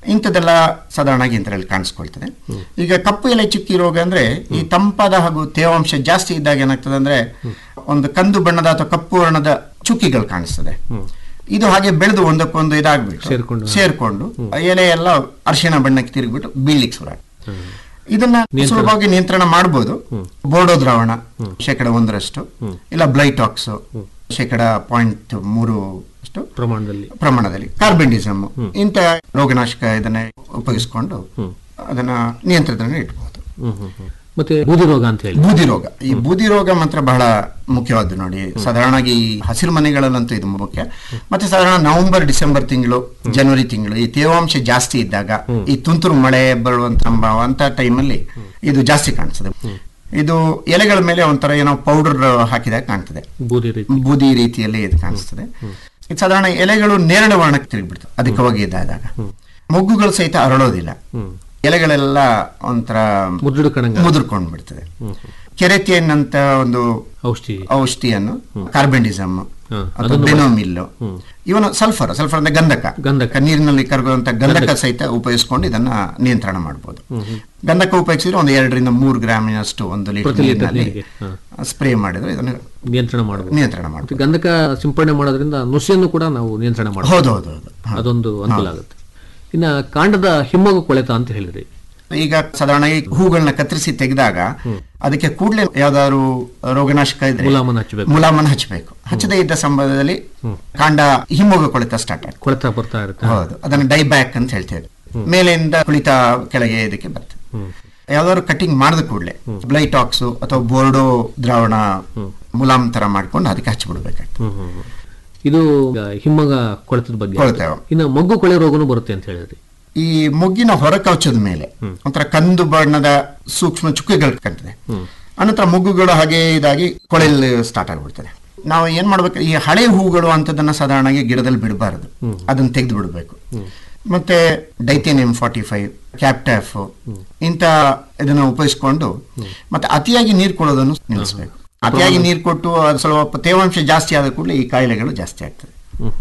ಇಂಥದ್ದೆಲ್ಲ ಸಾಧಾರಣವಾಗಿ ಇಂಥದ್ರಲ್ಲಿ ಕಾಣಿಸ್ಕೊಳ್ತದೆ ಈಗ ಕಪ್ಪು ಎಲೆ ಚುಕ್ಕಿ ರೋಗ ಅಂದ್ರೆ ಈ ತಂಪಾದ ಹಾಗೂ ತೇವಾಂಶ ಜಾಸ್ತಿ ಇದ್ದಾಗ ಏನಾಗ್ತದೆ ಅಂದ್ರೆ ಒಂದು ಕಂದು ಬಣ್ಣದ ಅಥವಾ ಕಪ್ಪು ವರ್ಣದ ಚುಕ್ಕಿಗಳು ಕಾಣಿಸ್ತದೆ ಇದು ಹಾಗೆ ಬೆಳೆದು ಒಂದಕ್ಕೊಂದು ಇದಾಗ್ಬಿಟ್ಟು ಸೇರ್ಕೊಂಡು. ಸೇರ್ಕೊಂಡು ಎಲೆ ಎಲ್ಲ ಅರಿಶಿಣ ಬಣ್ಣಕ್ಕೆ ತಿರುಗಿಬಿಟ್ಟು ಬೀಳ್ಲಿಕ್ಕೆ ಶುರು ಆಗ್ತದೆ. ಇದನ್ನ ಸುಲಭವಾಗಿ ನಿಯಂತ್ರಣ ಮಾಡಬಹುದು ಬೋರ್ಡೋ ದ್ರಾವಣ ಶೇಕಡ ಒಂದರಷ್ಟು ಇಲ್ಲ ಬ್ಲೈಟಾಕ್ಸ್ ಶೇಕಡ ಪಾಯಿಂಟ್ ಮೂರು ಅಷ್ಟು ಪ್ರಮಾಣದಲ್ಲಿ ಪ್ರಮಾಣದಲ್ಲಿ ಕಾರ್ಬೆಂಡಿಸಮ್ ಇಂಥ ರೋಗನಾಶಕ ಇದನ್ನ ಉಪಯೋಗಿಸಿಕೊಂಡು ಅದನ್ನ ನಿಯಂತ್ರಣದಲ್ಲಿ ಇಟ್ಬೋದು ಹ್ಮ್ ಹ್ಮ್ ಹ್ಮ್. ಮತ್ತೆ ಬೂದಿ ರೋಗ ಅಂತ ಹೇಳಿ ಬೂದಿ ರೋಗ ಈ ಬೂದಿ ರೋಗ ಮಾತ್ರ ಬಹಳ ಮುಖ್ಯವಾದ್ದು ನೋಡಿ ಸಾಧಾರಣವಾಗಿ ಈ ಹಸಿರು ಮನೆಗಳಲ್ಲಂತೂ ಇದು ಮುಖ್ಯ ಮತ್ತೆ ಸಾಧಾರಣ ನವೆಂಬರ್ ಡಿಸೆಂಬರ್ ತಿಂಗಳು ಜನವರಿ ತಿಂಗಳು ಈ ತೇವಾಂಶ ಜಾಸ್ತಿ ಇದ್ದಾಗ ಈ ತುಂತುರು ಮಳೆ ಬರುವಂತ ಅಂತ ಟೈಮಲ್ಲಿ ಇದು ಜಾಸ್ತಿ ಕಾಣಿಸ್ತದೆ ಇದು ಎಲೆಗಳ ಮೇಲೆ ಒಂಥರ ಏನೋ ಪೌಡರ್ ಹಾಕಿದಾಗ ಕಾಣ್ತದೆ ಬೂದಿ ರೀತಿ ಬೂದಿ ರೀತಿಯಲ್ಲಿ ಇದು ಕಾಣಿಸ್ತದೆ ಇದು ಸಾಧಾರಣ ಎಲೆಗಳು ನೇರಳೆ ವರ್ಣಕ್ಕೆ ತಿರುಗಿಬಿಡ್ತವೆ ಅಧಿಕವಾಗಿ ಇದ್ದಾಗ ಮೊಗ್ಗುಗಳು ಸಹಿತ ಅರಳೋದಿಲ್ಲ ಎಲೆಗಳೆಲ್ಲ ಒಂಥರ ಮುದ್ರಡು ಕಣಂಗ ಮುದುರ್ಕೊಂಡು ಬಿಡ್ತದೆ ಕೆರೆತಿಯನ್ ಅಂತ ಒಂದು ಔಷಧಿ ಔಷಧಿಯನ್ನು ಕಾರ್ಬೆಂಡಿಸಮ್ ಹಾ, ಅಥವಾ ಅದನ್ನು ಬೆನೋಮಿಲ್ಲು ಇವನು ಸಲ್ಫರ್ ಸಲ್ಫರ್ ಅಂದ್ರೆ ಗಂಧಕ ಗಂಧಕ. ನೀರಿನಲ್ಲಿ ಕರಗುವಂತ ಗಂಧಕ ಸಹಿತ ಉಪಯೋಗಿಸ್ಕೊಂಡು ಇದನ್ನ ನಿಯಂತ್ರಣ ಮಾಡಬಹುದು ಗಂಧಕ ಉಪಯೋಗಿಸಿದ್ರೆ ಒಂದು ಎರಡರಿಂದ ಮೂರು ಗ್ರಾಮಿನಷ್ಟು ಒಂದು ಲೀಟರ್ ಪ್ರತಿ ಲೀಟರ್ ನೀರಿನಲ್ಲಿ ನೀರಿಗೆ, ಹಾ. ಸ್ಪ್ರೇ ಮಾಡಿದ್ರೆ ಇದನ್ನು ನಿಯಂತ್ರಣ ಮಾಡಬಹುದು ನಿಯಂತ್ರಣ ಮಾಡಬಹುದು ಮತ್ತೆ ಗಂಧಕ ಸಿಂಪಡಣೆ ಮಾಡೋದ್ರಿಂದ ನುಸಿಯನ್ನು ಕೂಡ ನಾವು ನಿಯಂತ್ರಣ ಮಾಡಬಹುದು ಹೌದು ಹೌದು ಹೌದು ಹಾ. ಅದೊಂದು ಅನುಕೂಲ ಆಗುತ್ತೆ ಇನ್ನ ಕಾಂಡದ ಹಿಮ್ಮಗು ಕೊಳೆತ ಅಂತ ಹೇಳಿದ್ರಿ ಈಗ ಸಾಧಾರಣ ಈ ಹೂಗಳನ್ನ ಕತ್ತರಿಸಿ ತೆಗೆದಾಗ ಅದಕ್ಕೆ ಕೂಡಲೇ ಯಾವ್ದಾದ್ರು ರೋಗನಾಶಕ ಇದ್ರೆ ಮುಲಾಮನ್ನ ಹಚ್ಚಬೇಕು. ಮುಲಾಮನ್ನ ಹಚ್ಚಬೇಕು ಹಚ್ಚದೇ ಇದ್ದ ಸಂದರ್ಭದಲ್ಲಿ ಕಾಂಡ ಹಿಮ್ಮೋಗ ಕೊಳೆತ ಸ್ಟಾರ್ಟ್ ಆಗುತ್ತೆ ಕೊಳೆತ ಬರ್ತಾ ಇರುತ್ತೆ ಹೌದು ಅದನ್ನ ಡೈ ಬ್ಯಾಕ್ ಅಂತ ಹೇಳ್ತೇವೆ ಮೇಲಿಂದ ಕುಳಿತ ಕೆಳಗೆ ಇದಕ್ಕೆ ಬರ್ತದೆ ಯಾವ್ದಾದ್ರು ಕಟಿಂಗ್ ಮಾಡಿದ ಕೂಡಲೇ ಬ್ಲೈಟಾಕ್ಸ್ ಅಥವಾ ಬೋರ್ಡೋ ದ್ರಾವಣ ಮುಲಾಮ್ ತರ ಮಾಡ್ಕೊಂಡು ಅದಕ್ಕೆ ಹಚ್ಚಿಬಿಡ್ಬೇಕಾಗ್ತದೆ ಹ್ಮ್, ಹ್ಮ್, ಹ್ಮ್. ಇದು ಈಗ ಹಿಮ್ಮಗ ಕೊಳೆತದ ಬಗ್ಗೆ ಕೊಳೆತ. ಇನ್ನು ಮೊಗ್ಗು ಕೊಳೆ ರೋಗನು ಬರುತ್ತೆ ಅಂತ ಹೇಳಿದ್ರಿ ಈ ಮೊಗ್ಗಿನ ಹೊರ ಕವಚದ ಮೇಲೆ ಒಂಥರ ಕಂದು ಬಣ್ಣದ ಸೂಕ್ಷ್ಮ ಚುಕ್ಕೆಗಳು ಕಾಣ್ತದೆ ಅನಂತರ ಮೊಗ್ಗುಗಳು ಹಾಗೆ ಇದಾಗಿ ಕೊಳೆಯಲ್ಲಿ ಸ್ಟಾರ್ಟ್ ಆಗಿಬಿಡ್ತದೆ ನಾವು ಏನ್ ಮಾಡ್ಬೇಕು ಈ ಹಳೆ ಹೂಗಳು ಅಂತದನ್ನ ಸಾಧಾರಣವಾಗಿ ಗಿಡದಲ್ಲಿ ಬಿಡಬಾರದು ಅದನ್ನ ತೆಗೆದು ಬಿಡಬೇಕು ಮತ್ತೆ ಡೈಥೇನಿಯಂ ಫಾರ್ಟಿ ಫೈವ್ ಕ್ಯಾಪ್ಟಾಫ್ ಇಂಥ ಇದನ್ನ ಉಪಯೋಗಿಸ್ಕೊಂಡು ಮತ್ತೆ ಅತಿಯಾಗಿ ನೀರು ಕೊಡೋದನ್ನು ನಿಲ್ಲಿಸಬೇಕು ಅತಿಯಾಗಿ ನೀರು ಕೊಟ್ಟು ಅದು ಸ್ವಲ್ಪ ತೇವಾಂಶ ಜಾಸ್ತಿ ಆದ ಕೂಡಲೇ ಈ ಕಾಯಿಲೆಗಳು ಜಾಸ್ತಿ ಆಗ್ತದೆ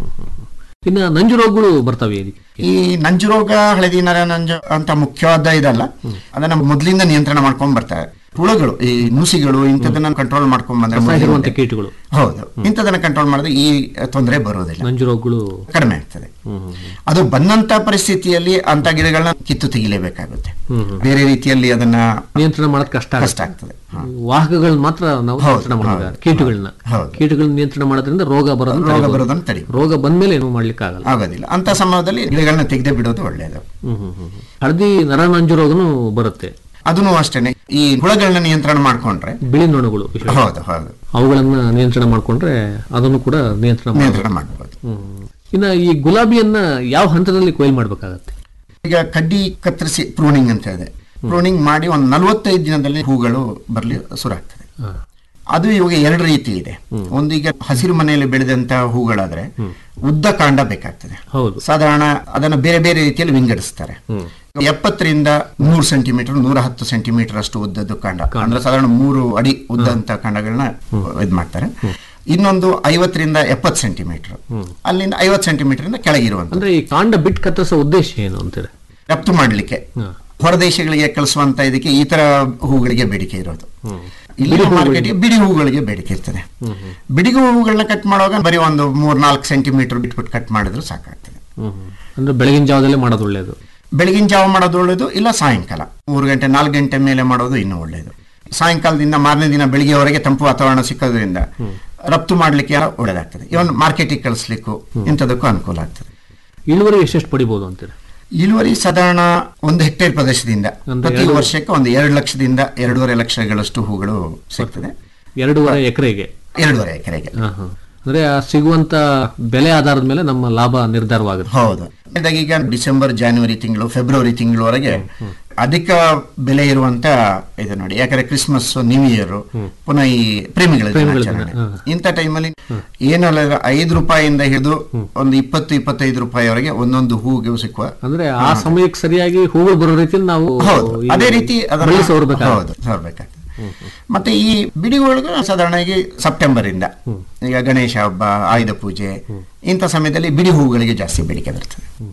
ಇನ್ನು ನಂಜು ರೋಗಗಳು ಬರ್ತವೆ ಇದಕ್ಕೆ ಈ ನಂಜು ರೋಗ ಹಳದಿ ನರ ನಂಜು ಅಂತ ಮುಖ್ಯವಾದ ಇದಲ್ಲ ಅದನ್ನ ಮೊದಲಿಂದ ನಿಯಂತ್ರಣ ಮಾಡ್ಕೊಂಡ್ ಬರ್ತಾರೆ ಹುಳುಗಳು ಈ ನುಸಿಗಳು ಇಂಥದನ್ನ ಕಂಟ್ರೋಲ್ ಮಾಡ್ಕೊಂಡ್ ಬಂದ್ರೆ ರಸ ಇರುವಂತ ಮೊದ್ಲಿಂದ- ಕೀಟಗಳು ಹೌದು ಇಂಥದನ್ನ ಕಂಟ್ರೋಲ್ ಮಾಡಿದ್ರೆ ಈ ತೊಂದರೆ ಬರೋದಿಲ್ಲ ನಂಜು ರೋಗಗಳು ಕಡಿಮೆ ಆಗ್ತದೆ ಅದು ಬಂದಂತ ಪರಿಸ್ಥಿತಿಯಲ್ಲಿ ಅಂತ ಗಿಡಗಳನ್ನ ಕಿತ್ತು ತೆಗಿಲೇಬೇಕಾಗುತ್ತೆ ಬೇರೆ ರೀತಿಯಲ್ಲಿ ಅದನ್ನ ನಿಯಂತ್ರಣ ಮಾಡಕ್ ಕಷ್ಟ ಕಷ್ಟ ಆಗುತ್ತೆ ಆಗ್ತದೆ ಹ. ವಾಹಕಗಳನ್ನ ಮಾತ್ರ ನಾವು ಹೌದು, ನಿಯಂತ್ರಣ ಮಾಡಬೇಕು ಹೌದು. ಕೀಟಗಳನ್ನ ಹೌದು. ಕೀಟಗಳನ್ನ ನಿಯಂತ್ರಣ ಮಾಡೋದ್ರಿಂದ ರೋಗ ಬರೋದನ್ನ ರೋಗ ತಡಿಬೋದು. ಬರೋದನ್ನ ತಡಿ ರೋಗ ಬಂದ್ಮೇಲೆ ಏನು ಮಾಡ್ಲಿಕ್ಕೆ ಆಗಲ್ಲ ಆಗೋದಿಲ್ಲ ಅಂತ ಸಮಯದಲ್ಲಿ ಗಿಡಗಳನ್ನ ತೆಗೆದೇ ಬಿಡೋದು ಒಳ್ಳೆಯದು ಹ್ಮ್ ಹ್ಮ್ ಹ್ಮ್ ಹ್ಮ್. ಹಳದಿ ನರ ನಂಜು ರೋಗನು ಬರುತ್ತೆ ಅದನ್ನು ಅಷ್ಟೇನೆ ಈ ಹುಳಗಳನ್ನ ನಿಯಂತ್ರಣ ಮಾಡ್ಕೊಂಡ್ರೆ ಬಿಳಿ ನೊಣಗಳು ವಿಶೇಷ. ಹೌದು ಹೌದು ಅವುಗಳನ್ನ ನಿಯಂತ್ರಣ ಮಾಡ್ಕೊಂಡ್ರೆ ಅದನ್ನು ಕೂಡ ನಿಯಂತ್ರಣ ಮಾಡ್ಬೋದು. ನಿಯಂತ್ರಣ ಮಾಡಬಹುದು ಹ್ಮ್ ಇನ್ನ ಈ ಗುಲಾಬಿಯನ್ನ ಯಾವ ಹಂತದಲ್ಲಿ ಕೊಯ್ಲು ಮಾಡ್ಬೇಕಾಗತ್ತೆ ಈಗ ಕಡ್ಡಿ ಕತ್ತರಿಸಿ ಪ್ರೂನಿಂಗ್ ಅಂತ ಇದೆ ಪ್ರೂನಿಂಗ್ ಮಾಡಿ ಒಂದು ನಲವತ್ತೈದು ದಿನದಲ್ಲಿ ಹೂಗಳು ಬರ್ಲಿ ಶುರು ಆಗ್ತದೆ ಹಾ. ಅದು ಇವಾಗ ಎರಡು ರೀತಿ ಇದೆ ಒಂದು ಈಗ ಹಸಿರು ಮನೆಯಲ್ಲಿ ಬೆಳೆದಂತ ಹೂಗಳಾದ್ರೆ ಉದ್ದ ಕಾಂಡ ಬೇಕಾಗ್ತದೆ ಹೌದು ಸಾಧಾರಣ ಅದನ್ನ ಬೇರೆ ಬೇರೆ ರೀತಿಯಲ್ಲಿ ವಿಂಗಡಿಸ್ತಾರೆ ಎಪ್ಪತ್ತರಿಂದ ನೂರು ಸೆಂಟಿಮೀಟರ್ ನೂರ ಹತ್ತು ಸೆಂಟಿಮೀಟರ್ ಅಷ್ಟು ಉದ್ದದ್ದು ಕಾಂಡ ಅಂದ್ರೆ ಸಾಧಾರಣ ಮೂರು ಅಡಿ ಉದ್ದಂತ ಕಾಂಡಗಳನ್ನ ಇದ್ ಮಾಡ್ತಾರೆ ಇನ್ನೊಂದು ಐವತ್ತರಿಂದ ಎಪ್ಪತ್ತು ಸೆಂಟಿಮೀಟರ್ ಅಲ್ಲಿಂದ ಐವತ್ತು ಸೆಂಟಿಮೀಟರ್ ಇಂದ ಕೆಳಗಿರುವಂತ ಅಂದ್ರೆ ಈ ಕಾಂಡ ಬಿಟ್ಟು ಕತ್ತರಿಸೋ ಉದ್ದೇಶ ಏನು ಅಂತೀರಿ ರಫ್ತು ಮಾಡಲಿಕ್ಕೆ ಹಾ. ಹೊರದೇಶಗಳಿಗೆ ಕಳಿಸುವಂತ ಇದಕ್ಕೆ ಈ ತರ ಹೂಗಳಿಗೆ ಬೇಡಿಕೆ ಇರೋದು ಇಲ್ಲಿ ಮಾರ್ಕೆಟ್ಗೆ ಬಿಡಿ ಹೂಗಳಿಗೆ ಬೇಡಿಕೆ ಇರ್ತದೆ ಬಿಡಿ ಹೂಗಳನ್ನ ಕಟ್ ಮಾಡುವಾಗ ಬರೀ ಒಂದು ಮೂರ್ ನಾಲ್ಕು ಸೆಂಟಿಮೀಟರ್ ಬಿಟ್ಬಿಟ್ಟು ಕಟ್ ಮಾಡಿದ್ರು ಸಾಕಾಗ್ತದೆ ಹ್ಮ್ ಹ್ಮ್. ಅಂದ್ರೆ ಬೆಳಗಿನ ಜಾವದಲ್ಲೇ ಮಾಡೋದು ಒಳ್ಳೇದು ಬೆಳಗಿನ ಜಾವ ಮಾಡೋದು ಒಳ್ಳೇದು ಇಲ್ಲ ಸಾಯಂಕಾಲ ಮೂರು ಗಂಟೆ ನಾಲ್ಕು ಗಂಟೆ ಮೇಲೆ ಮಾಡೋದು ಇನ್ನೂ ಒಳ್ಳೇದು ಸಾಯಂಕಾಲದಿಂದ ಮಾರನೇ ದಿನ ಬೆಳಿಗ್ಗೆವರೆಗೆ ತಂಪು ವಾತಾವರಣ ಸಿಕ್ಕೋದ್ರಿಂದ ರಫ್ತು ಮಾಡ್ಲಿಕ್ಕೆ ಒಳ್ಳೇದಾಗ್ತದೆ ಇವನ್ ಮಾರ್ಕೆಟಿಗೆ ಕಳಿಸ್ಲಿಕ್ಕೂ ಇಂಥದಕ್ಕೂ ಅನುಕೂಲ ಆಗ್ತದೆ ಇಳುವರಿ ಎಷ್ಟೆಷ್ಟು ಪಡಿಬಹುದು ಅಂತೀರಿ ಇಳುವರಿ ಸಾಧಾರಣ ಒಂದು ಹೆಕ್ಟೇರ್ ಪ್ರದೇಶದಿಂದ ಒಂದು ಪ್ರತಿ ಎರಡು- ವರ್ಷಕ್ಕೆ ಒಂದು ಎರಡು ಲಕ್ಷದಿಂದ ಎರಡೂವರೆ ಲಕ್ಷಗಳಷ್ಟು ಹೂಗಳು ಸಿಗ್ತದೆ ಎರಡೂವರೆ ಎಕರೆಗೆ ಎರಡೂವರೆ ಎಕರೆಗೆ ಅಂದ್ರೆ ಆ ಸಿಗುವಂತ ಬೆಲೆ ಆಧಾರದ ಮೇಲೆ ನಮ್ಮ ಲಾಭ ನಿರ್ಧಾರವಾಗುತ್ತೆ ಹೌದು ಇದಾಗ ಈಗ ಡಿಸೆಂಬರ್ ಜಾನ್ವರಿ ತಿಂಗಳು ಫೆಬ್ರವರಿ ತಿಂಗಳವರೆಗೆ ಅಧಿಕ ಬೆಲೆ ಇರುವಂತ ಇದು ನೋಡಿ ಯಾಕಂದ್ರೆ ಕ್ರಿಸ್ಮಸ್ ನ್ಯೂ ಇಯರ್ ಪುನಃ ಈ ಪ್ರೇಮಿಗಳ ಪ್ರೇಮಿಗಳ ದಿನಾಚರಣೆ ದಿನ, ಹಾ. ಇಂಥ ಟೈಮಲ್ಲಿ ಏನಲ್ಲ ಐದು ರೂಪಾಯಿಯಿಂದ ಹಿಡಿದು ಒಂದು ಇಪ್ಪತ್ತು ಇಪ್ಪತ್ತೈದು ರೂಪಾಯಿವರೆಗೆ ಒಂದೊಂದು ಹೂಗೆ ಸಿಕ್ಕುವ ಅಂದ್ರೆ ಆ ಸಮಯಕ್ಕೆ ಸರಿಯಾಗಿ ಹೂಗಳು ಬರೋ ರೀತಿಯಲ್ಲಿ ನಾವು ಹೌದು ಈ ಅದೇ ರೀತಿ ಅದನ್ನ- ಬೆಳೆ ಸವರ್ಬೇಕಾಗುತ್ತೆ. ಹೌದು ಸವರ್ಬೇಕಾಗ್ತದೆ ಮತ್ತೆ ಈ ಬಿಡಿಗಳು ಸಾಧಾರಣವಾಗಿ ಸೆಪ್ಟೆಂಬರ್ ಇಂದ ಈಗ ಗಣೇಶ ಹಬ್ಬ ಆಯುಧ ಪೂಜೆ ಇಂಥ ಸಮಯದಲ್ಲಿ ಬಿಡಿ ಹೂಗಳಿಗೆ ಜಾಸ್ತಿ ಬೇಡಿಕೆ ಬರ್ತದೆ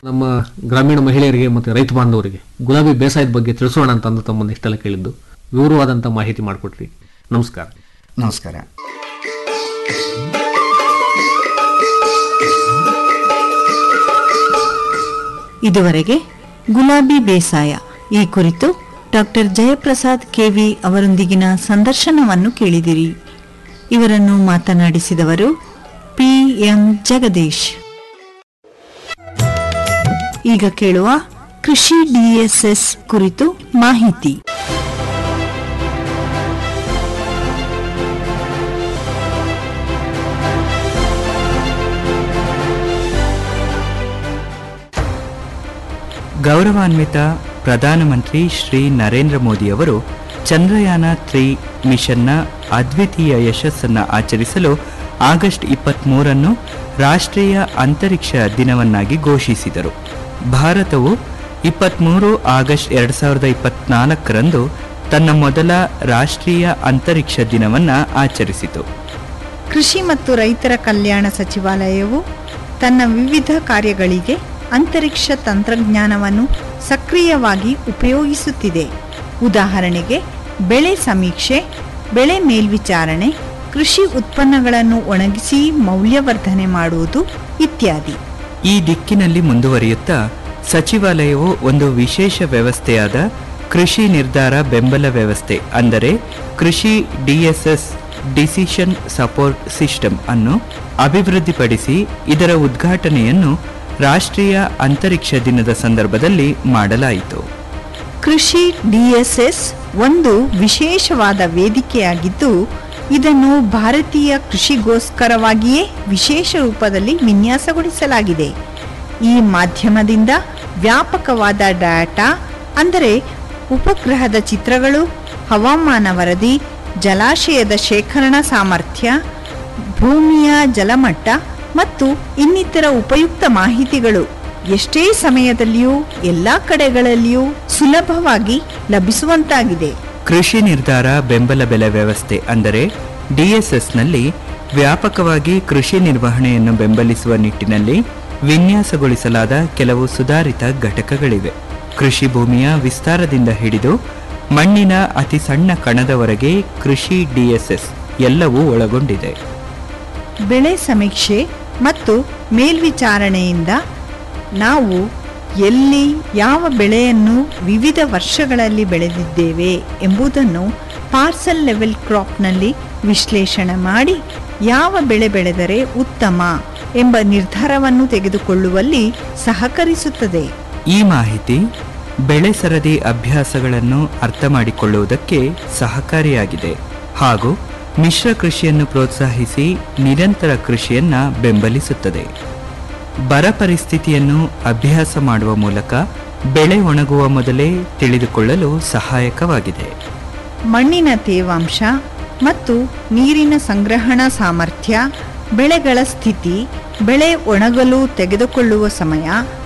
ನಮ್ಮ ಗ್ರಾಮೀಣ ಮಹಿಳೆಯರಿಗೆ ಮತ್ತು ರೈತ ಬಾಂಧವರಿಗೆ ಗುಲಾಬಿ ಬೇಸಾಯದ ಬಗ್ಗೆ ತಿಳಿಸೋಣ ಅಂತ ಅಂದು ತಮ್ಮನ್ನು ಇಷ್ಟೆಲ್ಲ ಕೇಳಿದ್ದು ವಿವರವಾದಂಥ ಮಾಹಿತಿ ಮಾಡಿಕೊಟ್ರಿ ನಮಸ್ಕಾರ ನಮಸ್ಕಾರ ಇದುವರೆಗೆ ಗುಲಾಬಿ ಬೇಸಾಯ ಈ ಕುರಿತು ಡಾಕ್ಟರ್ ಜಯಪ್ರಸಾದ್ ಕೆವಿ ಅವರೊಂದಿಗಿನ ಸಂದರ್ಶನವನ್ನು ಕೇಳಿದಿರಿ ಇವರನ್ನು ಮಾತನಾಡಿಸಿದವರು ಪಿಎಂ ಜಗದೀಶ್ ಈಗ ಕೇಳುವ ಕೃಷಿ ಡಿಎಸ್ಎಸ್ ಕುರಿತು ಮಾಹಿತಿ ಗೌರವಾನ್ವಿತ ಪ್ರಧಾನಮಂತ್ರಿ ಶ್ರೀ ನರೇಂದ್ರ ಮೋದಿಯವರು ಚಂದ್ರಯಾನ ತ್ರೀ ಮಿಷನ್ನ ಅದ್ವಿತೀಯ ಯಶಸ್ಸನ್ನು ಆಚರಿಸಲು ಆಗಸ್ಟ್ ಇಪ್ಪತ್ತ್ಮೂರನ್ನು ರಾಷ್ಟ್ರೀಯ ಅಂತರಿಕ್ಷ ದಿನವನ್ನಾಗಿ ಘೋಷಿಸಿದರು ಭಾರತವು ಇಪ್ಪತ್ತ್ಮೂರು ಆಗಸ್ಟ್ ಎರಡು ಸಾವಿರದ ಇಪ್ಪತ್ನಾಲ್ಕರಂದು ತನ್ನ ಮೊದಲ ರಾಷ್ಟ್ರೀಯ ಅಂತರಿಕ್ಷ ದಿನವನ್ನು ಆಚರಿಸಿತು ಕೃಷಿ ಮತ್ತು ರೈತರ ಕಲ್ಯಾಣ ಸಚಿವಾಲಯವು ತನ್ನ ವಿವಿಧ ಕಾರ್ಯಗಳಿಗೆ ಅಂತರಿಕ್ಷ ತಂತ್ರಜ್ಞಾನವನ್ನು ಸಕ್ರಿಯವಾಗಿ ಉಪಯೋಗಿಸುತ್ತಿದೆ ಉದಾಹರಣೆಗೆ ಬೆಳೆ ಸಮೀಕ್ಷೆ ಬೆಳೆ ಮೇಲ್ವಿಚಾರಣೆ ಕೃಷಿ ಉತ್ಪನ್ನಗಳನ್ನು ಒಣಗಿಸಿ ಮೌಲ್ಯವರ್ಧನೆ ಮಾಡುವುದು ಇತ್ಯಾದಿ ಈ ದಿಕ್ಕಿನಲ್ಲಿ ಮುಂದುವರಿಯುತ್ತಾ ಸಚಿವಾಲಯವು ಒಂದು ವಿಶೇಷ ವ್ಯವಸ್ಥೆಯಾದ ಕೃಷಿ ನಿರ್ಧಾರ ಬೆಂಬಲ ವ್ಯವಸ್ಥೆ ಅಂದರೆ ಕೃಷಿ ಡಿಎಸ್ಎಸ್ ಡಿಸಿಷನ್ ಸಪೋರ್ಟ್ ಸಿಸ್ಟಮ್ ಅನ್ನು ಅಭಿವೃದ್ಧಿಪಡಿಸಿ ಇದರ ಉದ್ಘಾಟನೆಯನ್ನು ರಾಷ್ಟ್ರೀಯ ಅಂತರಿಕ್ಷ ದಿನದ ಸಂದರ್ಭದಲ್ಲಿ ಮಾಡಲಾಯಿತು ಕೃಷಿ ಡಿಎಸ್ಎಸ್ ಒಂದು ವಿಶೇಷವಾದ ವೇದಿಕೆಯಾಗಿದ್ದು ಇದನ್ನು ಭಾರತೀಯ ಕೃಷಿಗೋಸ್ಕರವಾಗಿಯೇ ವಿಶೇಷ ರೂಪದಲ್ಲಿ ವಿನ್ಯಾಸಗೊಳಿಸಲಾಗಿದೆ ಈ ಮಾಧ್ಯಮದಿಂದ ವ್ಯಾಪಕವಾದ ಡಾಟಾ ಅಂದರೆ ಉಪಗ್ರಹದ ಚಿತ್ರಗಳು ಹವಾಮಾನ ವರದಿ ಜಲಾಶಯದ ಶೇಖರಣಾ ಸಾಮರ್ಥ್ಯ ಭೂಮಿಯ ಜಲಮಟ್ಟ ಮತ್ತು ಇನ್ನಿತರ ಉಪಯುಕ್ತ ಮಾಹಿತಿಗಳು ಎಷ್ಟೇ ಸಮಯದಲ್ಲಿಯೂ ಎಲ್ಲ ಕಡೆಗಳಲ್ಲಿಯೂ ಸುಲಭವಾಗಿ ಲಭಿಸುವಂತಾಗಿದೆ ಕೃಷಿ ನಿರ್ಧಾರ ಬೆಂಬಲ ಬೆಲೆ ವ್ಯವಸ್ಥೆ ಅಂದರೆ ಡಿಎಸ್ಎಸ್ನಲ್ಲಿ ವ್ಯಾಪಕವಾಗಿ ಕೃಷಿ ನಿರ್ವಹಣೆಯನ್ನು ಬೆಂಬಲಿಸುವ ನಿಟ್ಟಿನಲ್ಲಿ ವಿನ್ಯಾಸಗೊಳಿಸಲಾದ ಕೆಲವು ಸುಧಾರಿತ ಘಟಕಗಳಿವೆ ಕೃಷಿ ಭೂಮಿಯ ವಿಸ್ತಾರದಿಂದ ಹಿಡಿದು ಮಣ್ಣಿನ ಅತಿ ಸಣ್ಣ ಕಣದವರೆಗೆ ಕೃಷಿ ಡಿಎಸ್ಎಸ್ ಎಲ್ಲವೂ ಒಳಗೊಂಡಿದೆ ಬೆಳೆ ಸಮೀಕ್ಷೆ ಮತ್ತು ಮೇಲ್ವಿಚಾರಣೆಯಿಂದ ನಾವು ಎಲ್ಲಿ ಯಾವ ಬೆಳೆಯನ್ನು ವಿವಿಧ ವರ್ಷಗಳಲ್ಲಿ ಬೆಳೆದಿದ್ದೇವೆ ಎಂಬುದನ್ನು ಪಾರ್ಸಲ್ ಲೆವೆಲ್ ಕ್ರಾಪ್ನಲ್ಲಿ ವಿಶ್ಲೇಷಣೆ ಮಾಡಿ ಯಾವ ಬೆಳೆ ಬೆಳೆದರೆ ಉತ್ತಮ ಎಂಬ ನಿರ್ಧಾರವನ್ನು ತೆಗೆದುಕೊಳ್ಳುವಲ್ಲಿ ಸಹಕರಿಸುತ್ತದೆ ಈ ಮಾಹಿತಿ ಬೆಳೆ ಸರದಿ ಅಭ್ಯಾಸಗಳನ್ನು ಅರ್ಥ ಮಾಡಿಕೊಳ್ಳುವುದಕ್ಕೆ ಸಹಕಾರಿಯಾಗಿದೆ ಹಾಗೂ ಮಿಶ್ರ ಕೃಷಿಯನ್ನು ಪ್ರೋತ್ಸಾಹಿಸಿ ನಿರಂತರ ಕೃಷಿಯನ್ನ ಬೆಂಬಲಿಸುತ್ತದೆ ಬರ ಪರಿಸ್ಥಿತಿಯನ್ನು ಅಭ್ಯಾಸ ಮಾಡುವ ಮೂಲಕ ಬೆಳೆ ಒಣಗುವ ಮೊದಲೇ ತಿಳಿದುಕೊಳ್ಳಲು ಸಹಾಯಕವಾಗಿದೆ ಮಣ್ಣಿನ ತೇವಾಂಶ ಮತ್ತು ನೀರಿನ ಸಂಗ್ರಹಣಾ ಸಾಮರ್ಥ್ಯ ಬೆಳೆಗಳ ಸ್ಥಿತಿ ಬೆಳೆ ಒಣಗಲು ತೆಗೆದುಕೊಳ್ಳುವ ಸಮಯ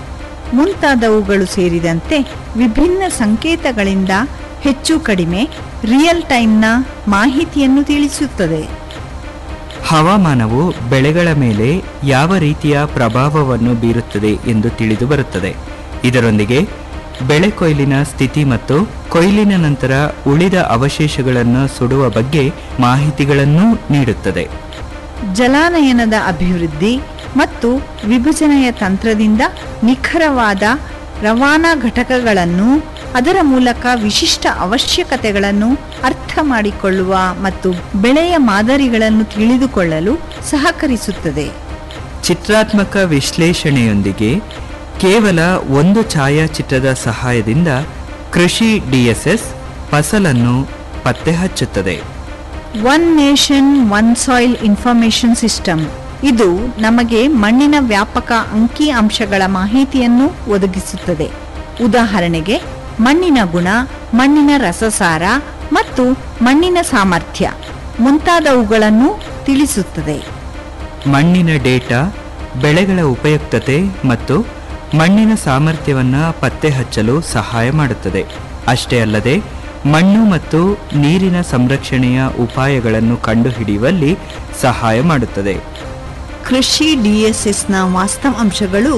ಮುಂತಾದವುಗಳು ಸೇರಿದಂತೆ ವಿಭಿನ್ನ ಸಂಕೇತಗಳಿಂದ ಹೆಚ್ಚು ಕಡಿಮೆ ರಿಯಲ್ ಟೈಮ್ನ ಮಾಹಿತಿಯನ್ನು ತಿಳಿಸುತ್ತದೆ ಹವಾಮಾನವು ಬೆಳೆಗಳ ಮೇಲೆ ಯಾವ ರೀತಿಯ ಪ್ರಭಾವವನ್ನು ಬೀರುತ್ತದೆ ಎಂದು ತಿಳಿದು ಬರುತ್ತದೆ ಇದರೊಂದಿಗೆ ಬೆಳೆ ಕೊಯ್ಲಿನ ಸ್ಥಿತಿ ಮತ್ತು ಕೊಯ್ಲಿನ ನಂತರ ಉಳಿದ ಅವಶೇಷಗಳನ್ನು ಸುಡುವ ಬಗ್ಗೆ ಮಾಹಿತಿಗಳನ್ನು ನೀಡುತ್ತದೆ ಜಲಾನಯನದ ಅಭಿವೃದ್ಧಿ ಮತ್ತು ವಿಭಜನೆಯ ತಂತ್ರದಿಂದ ನಿಖರವಾದ ರವಾನಾ ಘಟಕಗಳನ್ನು ಅದರ ಮೂಲಕ ವಿಶಿಷ್ಟ ಅವಶ್ಯಕತೆಗಳನ್ನು ಅರ್ಥ ಮಾಡಿಕೊಳ್ಳುವ ಮತ್ತು ಬೆಳೆಯ ಮಾದರಿಗಳನ್ನು ತಿಳಿದುಕೊಳ್ಳಲು ಸಹಕರಿಸುತ್ತದೆ ಚಿತ್ರಾತ್ಮಕ ವಿಶ್ಲೇಷಣೆಯೊಂದಿಗೆ ಕೇವಲ ಒಂದು ಛಾಯಾಚಿತ್ರದ ಸಹಾಯದಿಂದ ಕೃಷಿ ಡಿಎಸ್ಎಸ್ ಫಸಲನ್ನು ಪತ್ತೆ ಹಚ್ಚುತ್ತದೆ one nation one soil information system ಇದು ನಮಗೆ ಮಣ್ಣಿನ ವ್ಯಾಪಕ ಅಂಕಿ ಅಂಶಗಳ ಮಾಹಿತಿಯನ್ನು ಒದಗಿಸುತ್ತದೆ ಉದಾಹರಣೆಗೆ ಮಣ್ಣಿನ ಗುಣ ಮಣ್ಣಿನ ರಸಸಾರ ಮತ್ತು ಮಣ್ಣಿನ ಸಾಮರ್ಥ್ಯ ಮುಂತಾದವುಗಳನ್ನು ತಿಳಿಸುತ್ತದೆ ಮಣ್ಣಿನ ಡೇಟಾ ಬೆಳೆಗಳ ಉಪಯುಕ್ತತೆ ಮತ್ತು ಮಣ್ಣಿನ ಸಾಮರ್ಥ್ಯವನ್ನು ಪತ್ತೆ ಹಚ್ಚಲು ಸಹಾಯ ಮಾಡುತ್ತದೆ ಅಷ್ಟೇ ಅಲ್ಲದೆ ಮಣ್ಣು ಮತ್ತು ನೀರಿನ ಸಂರಕ್ಷಣೆಯ ಉಪಾಯಗಳನ್ನು ಕಂಡುಹಿಡಿಯುವಲ್ಲಿ ಸಹಾಯ ಮಾಡುತ್ತದೆ ಕೃಷಿ ಡಿಎಸ್ಎಸ್ನ ವಾಸ್ತವಾಂಶಗಳು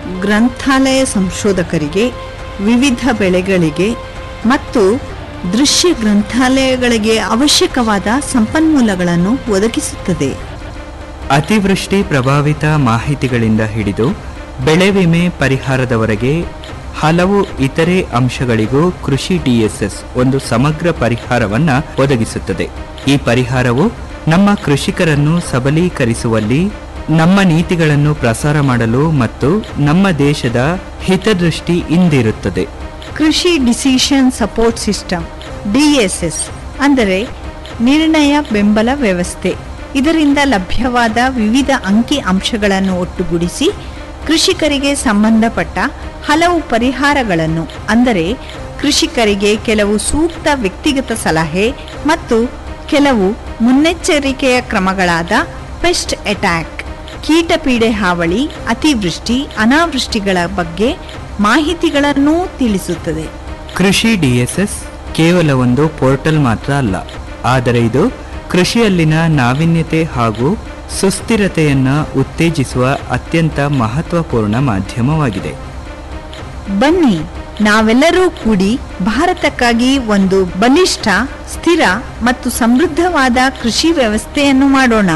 ಗ್ರಂಥಾಲಯ ಸಂಶೋಧಕರಿಗೆ ವಿವಿಧ ಬೆಳೆಗಳಿಗೆ ಮತ್ತು ದೃಶ್ಯ ಗ್ರಂಥಾಲಯಗಳಿಗೆ ಅವಶ್ಯಕವಾದ ಸಂಪನ್ಮೂಲಗಳನ್ನು ಒದಗಿಸುತ್ತದೆ ಅತಿವೃಷ್ಟಿ ಪ್ರಭಾವಿತ ಮಾಹಿತಿಗಳಿಂದ ಹಿಡಿದು ಬೆಳೆ ವಿಮೆ ಪರಿಹಾರದವರೆಗೆ ಹಲವು ಇತರೆ ಅಂಶಗಳಿಗೂ ಕೃಷಿ ಡಿಎಸ್ಎಸ್ ಒಂದು ಸಮಗ್ರ ಪರಿಹಾರವನ್ನ ಒದಗಿಸುತ್ತದೆ ಈ ಪರಿಹಾರವು ನಮ್ಮ ಕೃಷಿಕರನ್ನು ಸಬಲೀಕರಿಸುವಲ್ಲಿ ನಮ್ಮ ನೀತಿಗಳನ್ನು ಪ್ರಸಾರ ಮಾಡಲು ಮತ್ತು ನಮ್ಮ ದೇಶದ ಹಿತದೃಷ್ಟಿ ಇಂದಿರುತ್ತದೆ ಕೃಷಿ ಡಿಸಿಷನ್ ಸಪೋರ್ಟ್ ಸಿಸ್ಟಮ್ ಡಿಎಸ್ಎಸ್ ಅಂದರೆ ನಿರ್ಣಯ ಬೆಂಬಲ ವ್ಯವಸ್ಥೆ ಇದರಿಂದ ಲಭ್ಯವಾದ ವಿವಿಧ ಅಂಕಿ ಅಂಶಗಳನ್ನು ಒಟ್ಟುಗೂಡಿಸಿ ಕೃಷಿಕರಿಗೆ ಸಂಬಂಧಪಟ್ಟ ಹಲವು ಪರಿಹಾರಗಳನ್ನು ಅಂದರೆ ಕೃಷಿಕರಿಗೆ ಕೆಲವು ಸೂಕ್ತ ವ್ಯಕ್ತಿಗತ ಸಲಹೆ ಮತ್ತು ಕೆಲವು ಮುನ್ನೆಚ್ಚರಿಕೆಯ ಕ್ರಮಗಳಾದ ಪೆಸ್ಟ್ ಅಟ್ಯಾಕ್ ಕೀಟಪೀಡೆ ಹಾವಳಿ ಅತಿವೃಷ್ಟಿ ಅನಾವೃಷ್ಟಿಗಳ ಬಗ್ಗೆ ಮಾಹಿತಿಗಳನ್ನೂ ತಿಳಿಸುತ್ತದೆ ಕೃಷಿ ಡಿಎಸ್ಎಸ್ ಕೇವಲ ಒಂದು ಪೋರ್ಟಲ್ ಮಾತ್ರ ಅಲ್ಲ ಆದರೆ ಇದು ಕೃಷಿಯಲ್ಲಿನ ನಾವೀನ್ಯತೆ ಹಾಗೂ ಸುಸ್ಥಿರತೆಯನ್ನ ಉತ್ತೇಜಿಸುವ ಅತ್ಯಂತ ಮಹತ್ವಪೂರ್ಣ ಮಾಧ್ಯಮವಾಗಿದೆ ಬನ್ನಿ ನಾವೆಲ್ಲರೂ ಕೂಡಿ ಭಾರತಕ್ಕಾಗಿ ಒಂದು ಬಲಿಷ್ಠ ಸ್ಥಿರ ಮತ್ತು ಸಮೃದ್ಧವಾದ ಕೃಷಿ ವ್ಯವಸ್ಥೆಯನ್ನು ಮಾಡೋಣ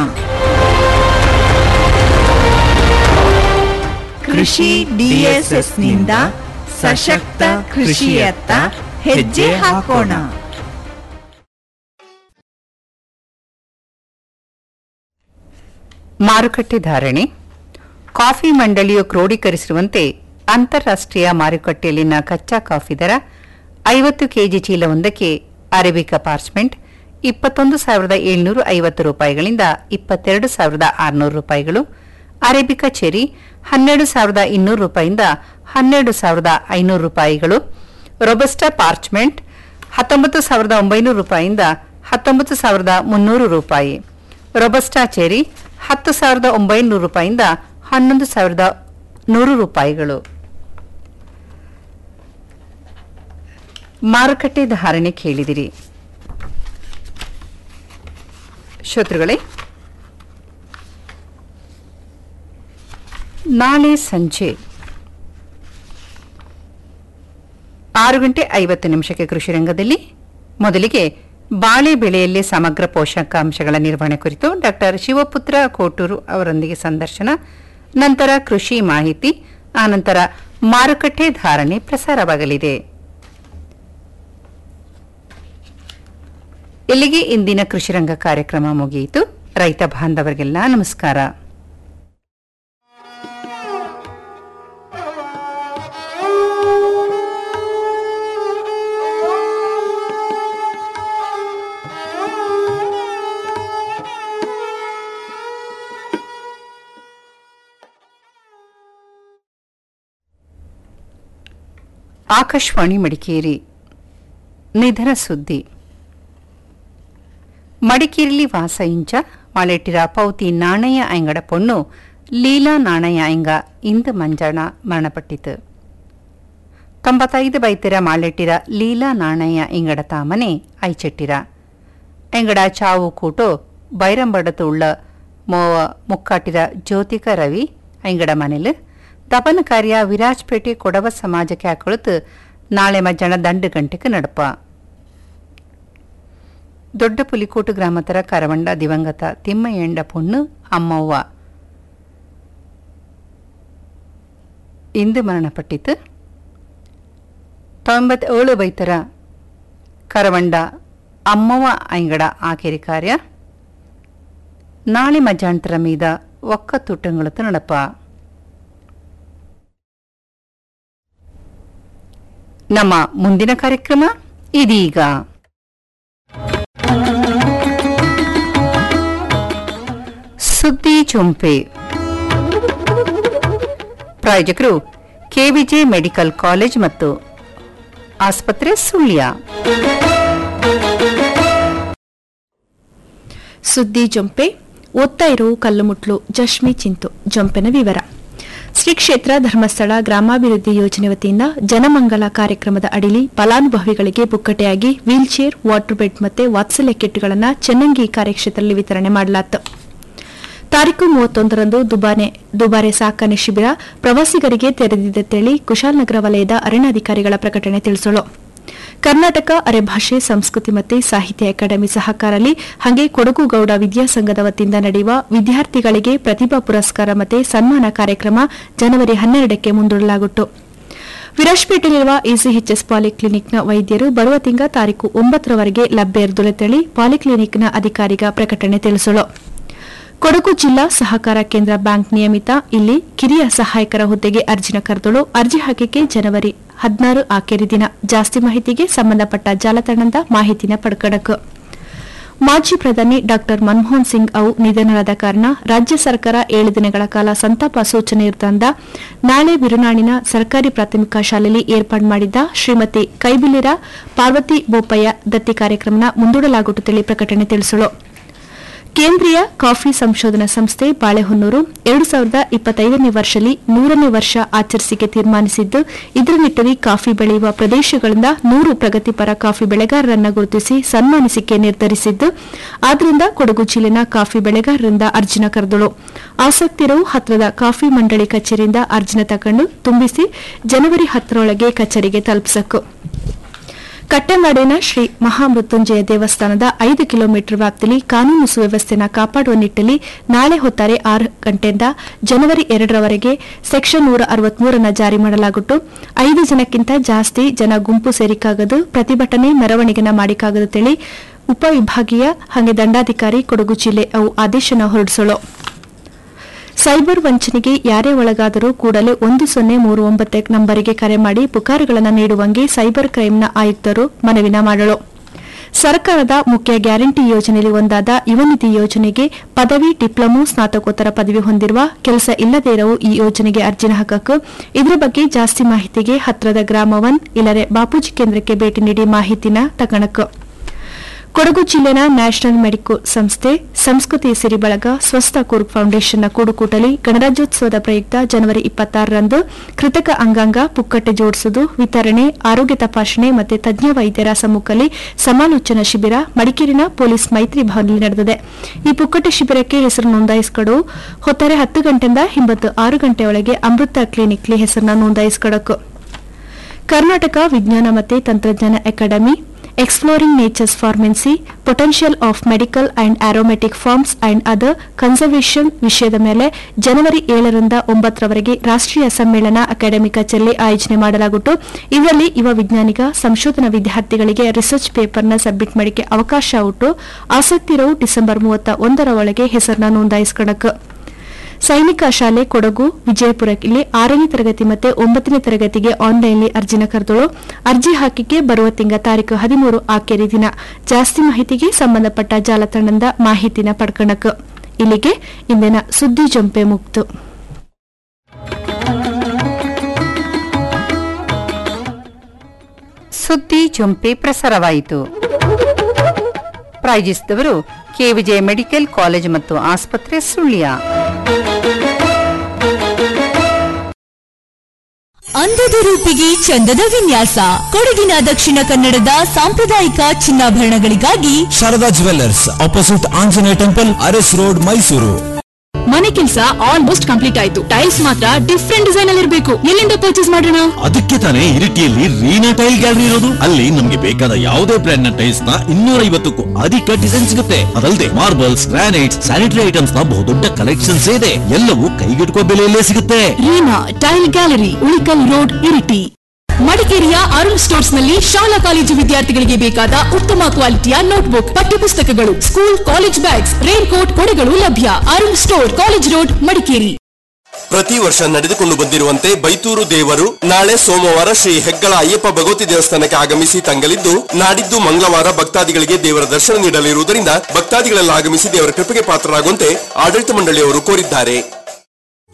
ಕೃಷಿ ಡಿಎಸ್ಎಸ್ ನಿಂದ ಸಶಕ್ತ ಕೃಷಿಯತ್ತ ಹೆಜ್ಜೆ ಹಾಕೋಣ ಮಾರುಕಟ್ಟೆ ಧಾರಣೆ ಕಾಫಿ ಮಂಡಳಿಯು ಕ್ರೋಢೀಕರಿಸಿರುವಂತೆ ಅಂತಾರಾಷ್ಟ್ರೀಯ ಮಾರುಕಟ್ಟೆಯಲ್ಲಿನ ಕಚ್ಚಾ ಕಾಫಿ ದರ ಐವತ್ತು ಕೆಜಿ ಚೀಲವೊಂದಕ್ಕೆ ಅರೇಬಿಕಾ ಪಾರ್ಚ್ಮೆಂಟ್ ಇಪ್ಪತ್ತೊಂದು ಸಾವಿರದ ಏಳ್ನೂರ ಐವತ್ತು ರೂಪಾಯಿಗಳಿಂದ ಇಪ್ಪತ್ತೆರಡು ಸಾವಿರದ ಆರುನೂರು ರೂಪಾಯಿಗಳು ಅರೇಬಿಕಾ ಚೆರಿ ಹನ್ನೆರಡು ಸಾವಿರದ ಇನ್ನೂರು ರೂಪಾಯಿಯಿಂದ ಹನ್ನೆರಡು ಸಾವಿರದ ಐನೂರು ರೂಪಾಯಿಗಳು ರೊಬಸ್ಟಾ ಪಾರ್ಚ್ಮೆಂಟ್ ಹತ್ತೊಂಬತ್ತು ಸಾವಿರದ ಒಂಬೈನೂರು ರೂಪಾಯಿಯಿಂದ ಹತ್ತೊಂಬತ್ತು ಸಾವಿರದ ಮುನ್ನೂರು ರೂಪಾಯಿ ರೊಬಸ್ಟಾ ಚೆರಿ ಹತ್ತು ಸಾವಿರದ ಒಂಬೈನೂರು ರೂಪಾಯಿಯಿಂದ ಹನ್ನೊಂದು ಸಾವಿರದ ನೂರು ರೂಪಾಯಿಗಳು ಮಾರುಕಟ್ಟೆ ಧಾರಣೆ ಕೇಳಿದಿರಿ ಶ್ರೋತೃಗಳೇ ನಾಳೆ ಸಂಜೆ ಆರು ಗಂಟೆ ಐವತ್ತು ನಿಮಿಷಕ್ಕೆ ಕೃಷಿ ರಂಗದಲ್ಲಿ ಮೊದಲಿಗೆ ಬಾಳೆ ಬೆಳೆಯಲ್ಲಿ ಸಮಗ್ರ ಪೋಷಕಾಂಶಗಳ ನಿರ್ವಹಣೆ ಕುರಿತು ಡಾಕ್ಟರ್ ಶಿವಪುತ್ರ ಕೋಟೂರು ಅವರೊಂದಿಗೆ ಸಂದರ್ಶನ ನಂತರ ಕೃಷಿ ಮಾಹಿತಿ ಆನಂತರ ಮಾರುಕಟ್ಟೆ ಧಾರಣೆ ಪ್ರಸಾರವಾಗಲಿದೆ ಇಲ್ಲಿಗೆ ಇಂದಿನ ಕೃಷಿರಂಗ ಕಾರ್ಯಕ್ರಮ ಮುಗಿಯಿತು ರೈತ ಬಾಂಧವರಿಗೆಲ್ಲ ನಮಸ್ಕಾರ ಆಕಾಶವಾಣಿ ಮಡಿಕೇರಿ ನಿಧನ ಸುದ್ದಿ ಮಡಿಕೇರಿಲಿ ವಾಸ ಇಂಚ ಮಾಳೆಟ್ಟಿರ ಪೌತಿ ನಾಣಯ್ಯ ಐಂಗಡ ಪೊಣ್ಣು ಲೀಲಾ ನಾಣಯ್ಯ ಐಂಗ ಇಂದು ಮಂಜಾಣ ಮರಣಪಟ್ಟಿತು ತೊಂಬತ್ತೈದು ಬೈತಿರ ಮಾಳೆಟ್ಟಿರ ಲೀಲಾ ನಾಣಯ್ಯ ಇಂಗಡ ತಾಮನೆ ಐಚೆಟ್ಟಿರ ಎಂಗಡ ಚಾವು ಕೂಟು ಬೈರಂಬಡತು ಉಳ್ಳ ಮೋವ ಮುಕ್ಕಾಟಿರ ಜ್ಯೋತಿಕ ರವಿ ಐಂಗಡ ಮನೆಲು ದಪನ ಕಾರ್ಯ ವಿರಾಜ್ಪೇಟೆ ಕೊಡವ ಸಮಾಜಕ್ಕೆ ಹಾಕೊಳುತ್ತು ನಾಳೆ ಮಧ್ಯಾಹ್ನ ದಂಡು ಗಂಟೆಗೆ ನಡಪ ದೊಡ್ಡ ಪುಲಿಕೋಟು ಗ್ರಾಮತರ ಕರವಂಡ ದಿವಂಗತ ತಿಮ್ಮಯ್ಯಂಡ ಪೊಣ್ಣು ಅಮ್ಮವ್ವ ಇಂದು ಮರಣಪಟ್ಟಿತು ತೊಂಬತ್ತೇಳು ಬೈತರ ಕರವಂಡ ಅಮ್ಮವ್ವ ಐಂಗಡ ಆಕೆರಿ ಕಾರ್ಯ ನಾಳೆ ಮಧ್ಯಾಹ್ನತರ ಮೀದ ಒಕ್ಕ ತುಟ್ಟಂಗಳತ್ತು ನಡಪ ನಮ್ಮ ಮುಂದಿನ ಕಾರ್ಯಕ್ರಮ ಇದೀಗ ಸುದ್ದಿ ಚುಂಪೆ ಪ್ರಾಯೋಜಕರು ಕೆವಿಜೆ ಮೆಡಿಕಲ್ ಕಾಲೇಜ್ ಮತ್ತು ಆಸ್ಪತ್ರೆ ಸುಳ್ಯ ಸುದ್ದಿ ಜೊಂಪೆ ಓದ್ತಾ ಇರೋ ಕಲ್ಲುಮುಟ್ಲು ಜಶ್ಮಿ ಚಿಂತು ಜೊಂಪೆನ ವಿವರ ಶ್ರೀ ಕ್ಷೇತ್ರ ಧರ್ಮಸ್ಥಳ ಗ್ರಾಮಾಭಿವೃದ್ಧಿ ಯೋಜನೆ ವತಿಯಿಂದ ಜನಮಂಗಲ ಕಾರ್ಯಕ್ರಮದ ಅಡಿಲಿ ಫಲಾನುಭವಿಗಳಿಗೆ ಪುಕ್ಕಟೆಯಾಗಿ ವೀಲ್ಚೇರ್ ವಾಟರ್ ಬೆಡ್ ಮತ್ತೆ ವಾತ್ಸಲ್ಯ ಕಿಟ್ಗಳನ್ನು ಚೆನ್ನಂಗಿ ಕಾರ್ಯಕ್ಷೇತ್ರದಲ್ಲಿ ವಿತರಣೆ ಮಾಡಲಾಯಿತು ತಾರೀಕು ಮೂವತ್ತೊಂದರಂದು ದುಬಾನೆ ದುಬಾರೆ ಸಾಕಣೆ ಶಿಬಿರ ಪ್ರವಾಸಿಗರಿಗೆ ತೆರೆದಿದ್ದೆಂತೇಳಿ ಕುಶಾಲನಗರ ವಲಯದ ಅರಣ್ಯಾಧಿಕಾರಿಗಳ ಪ್ರಕಟಣೆ ತಿಳಿಸಲು ಕರ್ನಾಟಕ ಅರೆಭಾಷೆ ಸಂಸ್ಕೃತಿ ಮತ್ತು ಸಾಹಿತ್ಯ ಅಕಾಡೆಮಿ ಸಹಕಾರದಲ್ಲಿ ಹಾಗೆ ಕೊಡಗು ಗೌಡ ವಿದ್ಯಾಸಂಘದ ವತಿಯಿಂದ ನಡೆಯುವ ವಿದ್ಯಾರ್ಥಿಗಳಿಗೆ ಪ್ರತಿಭಾ ಪುರಸ್ಕಾರ ಮತ್ತು ಸನ್ಮಾನ ಕಾರ್ಯಕ್ರಮ ಜನವರಿ ಹನ್ನೆರಡಕ್ಕೆ ಮುಂದೂಡಲಾಗುತ್ತು ವಿರಾಜ್ಪೇಟೆಯಲ್ಲಿರುವ ಇಸಿಎಚ್ಎಸ್ ಪಾಲಿಕ್ಲಿನಿಕ್ನ ವೈದ್ಯರು ಬರುವ ತಿಂಗಳ ತಾರೀಕು ಒಂಬತ್ತರವರೆಗೆ ಲಭ್ಯ ಇರುತ್ತೇಳಿ ಪಾಲಿಕ್ಲಿನಿಕ್ನ ಅಧಿಕಾರಿಗ ಪ್ರಕಟಣೆ ತಿಳಿಸಲು ಕೊಡಗು ಜಿಲ್ಲಾ ಸಹಕಾರ ಕೇಂದ್ರ ಬ್ಯಾಂಕ್ ನಿಯಮಿತ ಇಲ್ಲಿ ಕಿರಿಯ ಸಹಾಯಕರ ಹುದ್ದೆಗೆ ಅರ್ಜಿನ ಕರೆದಳು ಅರ್ಜಿ ಹಾಕಿಕೆ ಜನವರಿ ಹದಿನಾರು ಆಖರಿ ದಿನ ಜಾಸ್ತಿ ಮಾಹಿತಿಗೆ ಸಂಬಂಧಪಟ್ಟ ಜಾಲತಾಣದ ಮಾಹಿತಿನ ಪಡ್ಕಡಕು ಮಾಜಿ ಪ್ರಧಾನಿ ಡಾ ಮನಮೋಹನ್ ಸಿಂಗ್ ಅವು ನಿಧನರಾದ ಕಾರಣ ರಾಜ್ಯ ಸರ್ಕಾರ ಏಳು ದಿನಗಳ ಕಾಲ ಸಂತಾಪ ಸೂಚನೆ ಇರುತ್ತಂದ ನಾಳೆ ಬಿರುನಾಡಿನ ಸರ್ಕಾರಿ ಪ್ರಾಥಮಿಕ ಶಾಲೆಯಲ್ಲಿ ಏರ್ಪಾಡು ಮಾಡಿದ್ದ ಶ್ರೀಮತಿ ಕೈಬಿಲಿರ ಪಾರ್ವತಿ ಬೋಪಯ್ಯ ದತ್ತಿ ಕಾರ್ಯಕ್ರಮನ ಮುಂದೂಡಲಾಗುತ್ತದೆ ಪ್ರಕಟಣೆ ತಿಳಿಸಲು ಕೇಂದ್ರೀಯ ಕಾಫಿ ಸಂಶೋಧನಾ ಸಂಸ್ಥೆ ಬಾಳೆಹೊನ್ನೂರು ಎರಡು ಸಾವಿರದ ಇಪ್ಪತ್ತೈದನೇ ವರ್ಷದಲ್ಲಿ ನೂರನೇ ವರ್ಷ ಆಚರಿಸಿಕೆ ತೀರ್ಮಾನಿಸಿದ್ದು ಇದರ ನಿಟ್ಟಲ್ಲಿ ಕಾಫಿ ಬೆಳೆಯುವ ಪ್ರದೇಶಗಳಿಂದ ನೂರು ಪ್ರಗತಿಪರ ಕಾಫಿ ಬೆಳೆಗಾರರನ್ನ ಗುರುತಿಸಿ ಸನ್ಮಾನಿಸಿಕೆ ನಿರ್ಧರಿಸಿದ್ದು ಆದ್ದರಿಂದ ಕೊಡಗು ಜಿಲ್ಲೆನ ಕಾಫಿ ಬೆಳೆಗಾರರಿಂದ ಅರ್ಜಿನ ಕರೆದಳು ಆಸಕ್ತಿರು ಹತ್ತಿರದ ಕಾಫಿ ಮಂಡಳಿ ಕಚೇರಿಯಿಂದ ಅರ್ಜಿನ ತಗೊಂಡು ತುಂಬಿಸಿ ಜನವರಿ ಹತ್ತರೊಳಗೆ ಕಚೇರಿಗೆ ತಲುಪಿಸಕು ಕಟ್ಟೆನಾಡಿನ ಶ್ರೀ ಮಹಾಮೃತ್ಯುಂಜಯ ದೇವಸ್ಥಾನದ ಐದು ಕಿಲೋಮೀಟರ್ ವ್ಯಾಪ್ತಿಯಲ್ಲಿ ಕಾನೂನು ಸುವ್ಯವಸ್ಥೆನ ಕಾಪಾಡುವ ನಿಟ್ಟಲ್ಲಿ ನಾಳೆ ಹೊತ್ತಾರೆ ಆರು ಗಂಟೆಯಿಂದ ಜನವರಿ ಎರಡರವರೆಗೆ ಸೆಕ್ಷನ್ ನೂರ ಅರವತ್ಮೂರನ್ನ ಜಾರಿ ಮಾಡಲಾಗುಟ್ಟು ಐದು ಜನಕ್ಕಿಂತ ಜಾಸ್ತಿ ಜನ ಗುಂಪು ಸೇರಿಕಾಗದು ಪ್ರತಿಭಟನೆ ಮೆರವಣಿಗೆನ ಮಾಡಿಕಾಗದು ತಿಳಿ ಉಪವಿಭಾಗೀಯ ಹಾಗೆ ದಂಡಾಧಿಕಾರಿ ಕೊಡಗು ಜಿಲ್ಲೆ ಅವು ಆದೇಶನ ಹೊರಡಿಸಲು ಸೈಬರ್ ವಂಚನೆಗೆ ಯಾರೇ ಒಳಗಾದರೂ ಕೂಡಲೇ ಒಂದು ಸೊನ್ನೆ ಮೂರು ಒಂಬತ್ತು ನಂಬರಿಗೆ ಕರೆ ಮಾಡಿ ಪುಕಾರುಗಳನ್ನು ನೀಡುವಂಗೆ ಸೈಬರ್ ಕ್ರೈಂನ ಆಯುಕ್ತರು ಮನವಿನ ಮಾಡಲು ಸರ್ಕಾರದ ಮುಖ್ಯ ಗ್ಯಾರಂಟಿ ಯೋಜನೆಯಲ್ಲಿ ಒಂದಾದ ಯುವನಿಧಿ ಯೋಜನೆಗೆ ಪದವಿ ಡಿಪ್ಲೊಮೊ ಸ್ನಾತಕೋತ್ತರ ಪದವಿ ಹೊಂದಿರುವ ಕೆಲಸ ಇಲ್ಲದೇ ಇರವು ಈ ಯೋಜನೆಗೆ ಅರ್ಜಿನ ಹಾಕಕ್ಕೆ ಇದರ ಬಗ್ಗೆ ಜಾಸ್ತಿ ಮಾಹಿತಿಗೆ ಹತ್ರದ ಗ್ರಾಮ ಒನ್ ಇಲ್ಲರೆ ಬಾಪೂಜಿ ಕೇಂದ್ರಕ್ಕೆ ಭೇಟಿ ನೀಡಿ ಮಾಹಿತಿನ ತಗಣಕ್ಕೆ ಕೊಡಗು ಜಿಲ್ಲೆನ ನ್ಯಾಷನಲ್ ಮೆಡಿಕಲ್ ಸಂಸ್ಥೆ ಸಂಸ್ಕೃತಿ ಸಿರಿಬಳಗ ಸ್ವಸ್ಥ ಕೂರ್ಗ್ ಫೌಂಡೇಶನ್ನ ಕೂಡುಕೂಟಲಿ ಗಣರಾಜ್ಯೋತ್ಸವದ ಪ್ರಯುಕ್ತ ಜನವರಿ ಇಪ್ಪತ್ತಾರರಂದು ಕೃತಕ ಅಂಗಾಂಗ ಪುಕ್ಕಟ್ಟೆ ಜೋಡಿಸುವುದು ವಿತರಣೆ ಆರೋಗ್ಯ ತಪಾಸಣೆ ಮತ್ತು ತಜ್ಞ ವೈದ್ಯರ ಸಮ್ಮುಖದಲ್ಲಿ ಸಮಾಲೋಚನಾ ಶಿಬಿರ ಮಡಿಕೇರಿನ ಪೊಲೀಸ್ ಮೈತ್ರಿ ಭವನದಲ್ಲಿ ನಡೆದಿದೆ ಈ ಪುಕ್ಕಟ್ಟೆ ಶಿಬಿರಕ್ಕೆ ಹೆಸರು ನೋಂದಾಯಿಸಿಕೊಡು ಹೊತ್ತಾರೆ ಹತ್ತು ಗಂಟೆಯಿಂದ ಹಿಂಬತ್ತು ಆರು ಗಂಟೆಯೊಳಗೆ ಅಮೃತ ಕ್ಲಿನಿಕ್ಲಿ ಹೆಸರನ್ನ ನೋಂದಾಯಿಸಿಕೊಡಕು ಕರ್ನಾಟಕ ವಿಜ್ಞಾನ ಮತ್ತು ತಂತ್ರಜ್ಞಾನ academy exploring nature's pharmacy potential of medical and aromatic farms and other conservation ವಿಷಯದ ಮೇಲೆ ಜನವರಿ ಏಳರಿಂದ ಒಂಬತ್ತರವರೆಗೆ ರಾಷ್ಟ್ರೀಯ ಸಮ್ಮೇಳನ ಅಕಾಡೆಮಿ ಕಚೇರಿ ಆಯೋಜನೆ ಮಾಡಲಾಗುತ್ತು ಇದರಲ್ಲಿ ಯುವ ವಿಜ್ಞಾನಿಗ ಸಂಶೋಧನಾ ವಿದ್ಯಾರ್ಥಿಗಳಿಗೆ ರಿಸರ್ಚ್ ಪೇಪರ್ನ ಸಬ್ಮಿಟ್ ಮಾಡಿಕೆ ಅವಕಾಶ ಉಂಟು ಆಸಕ್ತಿ ಇರೋ ಡಿಸೆಂಬರ್ ಮೂವತ್ತ ಒಂದರ ಒಳಗೆ ಹೆಸರನ್ನ ನೋಂದಾಯಿಸಿಕೊಳ್ಳಕ್ಕೆ ಸೈನಿಕ ಶಾಲೆ ಕೊಡಗು ವಿಜಯಪುರಕ್ಕೆ ಆರನೇ ತರಗತಿ ಮತ್ತೆ ಒಂಬತ್ತನೇ ತರಗತಿಗೆ ಆನ್ಲೈನ್ಲಿ ಅರ್ಜಿನ ಕರೆದಳು ಅರ್ಜಿ ಹಾಕಿಕೆ ಬರುವ ತಿಂಗಳ ತಾರೀಕು ಹದಿಮೂರು ಆಖರಿ ದಿನ ಜಾಸ್ತಿ ಮಾಹಿತಿಗೆ ಸಂಬಂಧಪಟ್ಟ ಜಾಲತಾಣದ ಮಾಹಿತಿನ ಪಡ್ಕಣಕ್ ಇಲ್ಲಿಗೆ ಇಂದಿನ ಸುದ್ದಿ ಜಂಪೆ ಮುಕ್ತು ಸುದ್ದಿ ಜೊಂಪೆ ಪ್ರಸಾರವಾಯಿತು ಪ್ರಾಯೋಜಿಸಿದವರು ಕೆವಿಜಯ ಮೆಡಿಕಲ್ ಕಾಲೇಜ್ ಮತ್ತು ಆಸ್ಪತ್ರೆ ಸುಳ್ಯ ಅಂದದ ರೂಪಿಗೆ ಚಂದದ ವಿನ್ಯಾಸ ಕೊಡಗಿನ ದಕ್ಷಿಣ ಕನ್ನಡದ ಸಾಂಪ್ರದಾಯಿಕ ಚಿನ್ನಾಭರಣಗಳಿಗಾಗಿ Sharada jewellers opposite Anjaneya temple Aras road Mysuru ಮನೆ ಕೆಲಸ ಆಲ್ಮೋಸ್ಟ್ ಕಂಪ್ಲೀಟ್ ಆಯ್ತು ಟೈಲ್ಸ್ ಮಾತ್ರ ಡಿಫ್ರೆಂಟ್ ಡಿಸೈನ್ ಅಲ್ಲಿ ಇರಬೇಕು ಎಲ್ಲಿಂದ ಪರ್ಚೇಸ್ ಮಾಡೋಣ ಅದಕ್ಕೆ ತಾನೇ ಇರಿಟಿಯಲ್ಲಿ ರೀನಾ ಟೈಲ್ ಗ್ಯಾಲರಿ ಇರೋದು ಅಲ್ಲಿ ನಮ್ಗೆ ಬೇಕಾದ ಯಾವುದೇ ಬ್ರ್ಯಾಂಡ್ ನ ಟೈಲ್ಸ್ ನ ಇನ್ನೂರ ಐವತ್ತಕ್ಕೂ ಅಧಿಕ ಡಿಸೈನ್ ಸಿಗುತ್ತೆ ಅದಲ್ಲದೆ ಮಾರ್ಬಲ್ಸ್ ಗ್ರಾನೈಟ್ಸ್ ಸ್ಯಾನಿಟರಿ ಐಟಮ್ಸ್ ನ ಬಹುದೊಡ್ಡ ಕಲೆಕ್ಷನ್ಸ್ ಇದೆ ಎಲ್ಲವೂ ಕೈಗೆಟುಕುವ ಬೆಲೆಯಲ್ಲೇ ಸಿಗುತ್ತೆ Reena tile gallery Ulikal road Iritty ಮಡಿಕೇರಿಯ ಅರುಣ್ ಸ್ಟೋರ್ಸ್ ನಲ್ಲಿ ಶಾಲಾ ಕಾಲೇಜು ವಿದ್ಯಾರ್ಥಿಗಳಿಗೆ ಬೇಕಾದ ಉತ್ತಮ ಕ್ವಾಲಿಟಿಯ ನೋಟ್ಬುಕ್ ಪಠ್ಯಪುಸ್ತಕಗಳು school college bags rain coat ಕೊಡೆಗಳು ಲಭ್ಯ Arun store college road Madikeri ಪ್ರತಿ ವರ್ಷ ನಡೆದುಕೊಂಡು ಬಂದಿರುವಂತೆ ಬೈತೂರು ದೇವರು ನಾಳೆ ಸೋಮವಾರ ಶ್ರೀ ಹೆಗ್ಗಳ ಅಯ್ಯಪ್ಪ ಭಗವತಿ ದೇವಸ್ಥಾನಕ್ಕೆ ಆಗಮಿಸಿ ತಂಗಲಿದ್ದು ನಾಡಿದ್ದು ಮಂಗಳವಾರ ಭಕ್ತಾದಿಗಳಿಗೆ ದೇವರ ದರ್ಶನ ನೀಡಲಿರುವುದರಿಂದ ಭಕ್ತಾದಿಗಳೆಲ್ಲ ಆಗಮಿಸಿ ದೇವರ ಕೃಪೆಗೆ ಪಾತ್ರರಾಗುವಂತೆ ಆಡಳಿತ ಮಂಡಳಿಯವರು ಕೋರಿದ್ದಾರೆ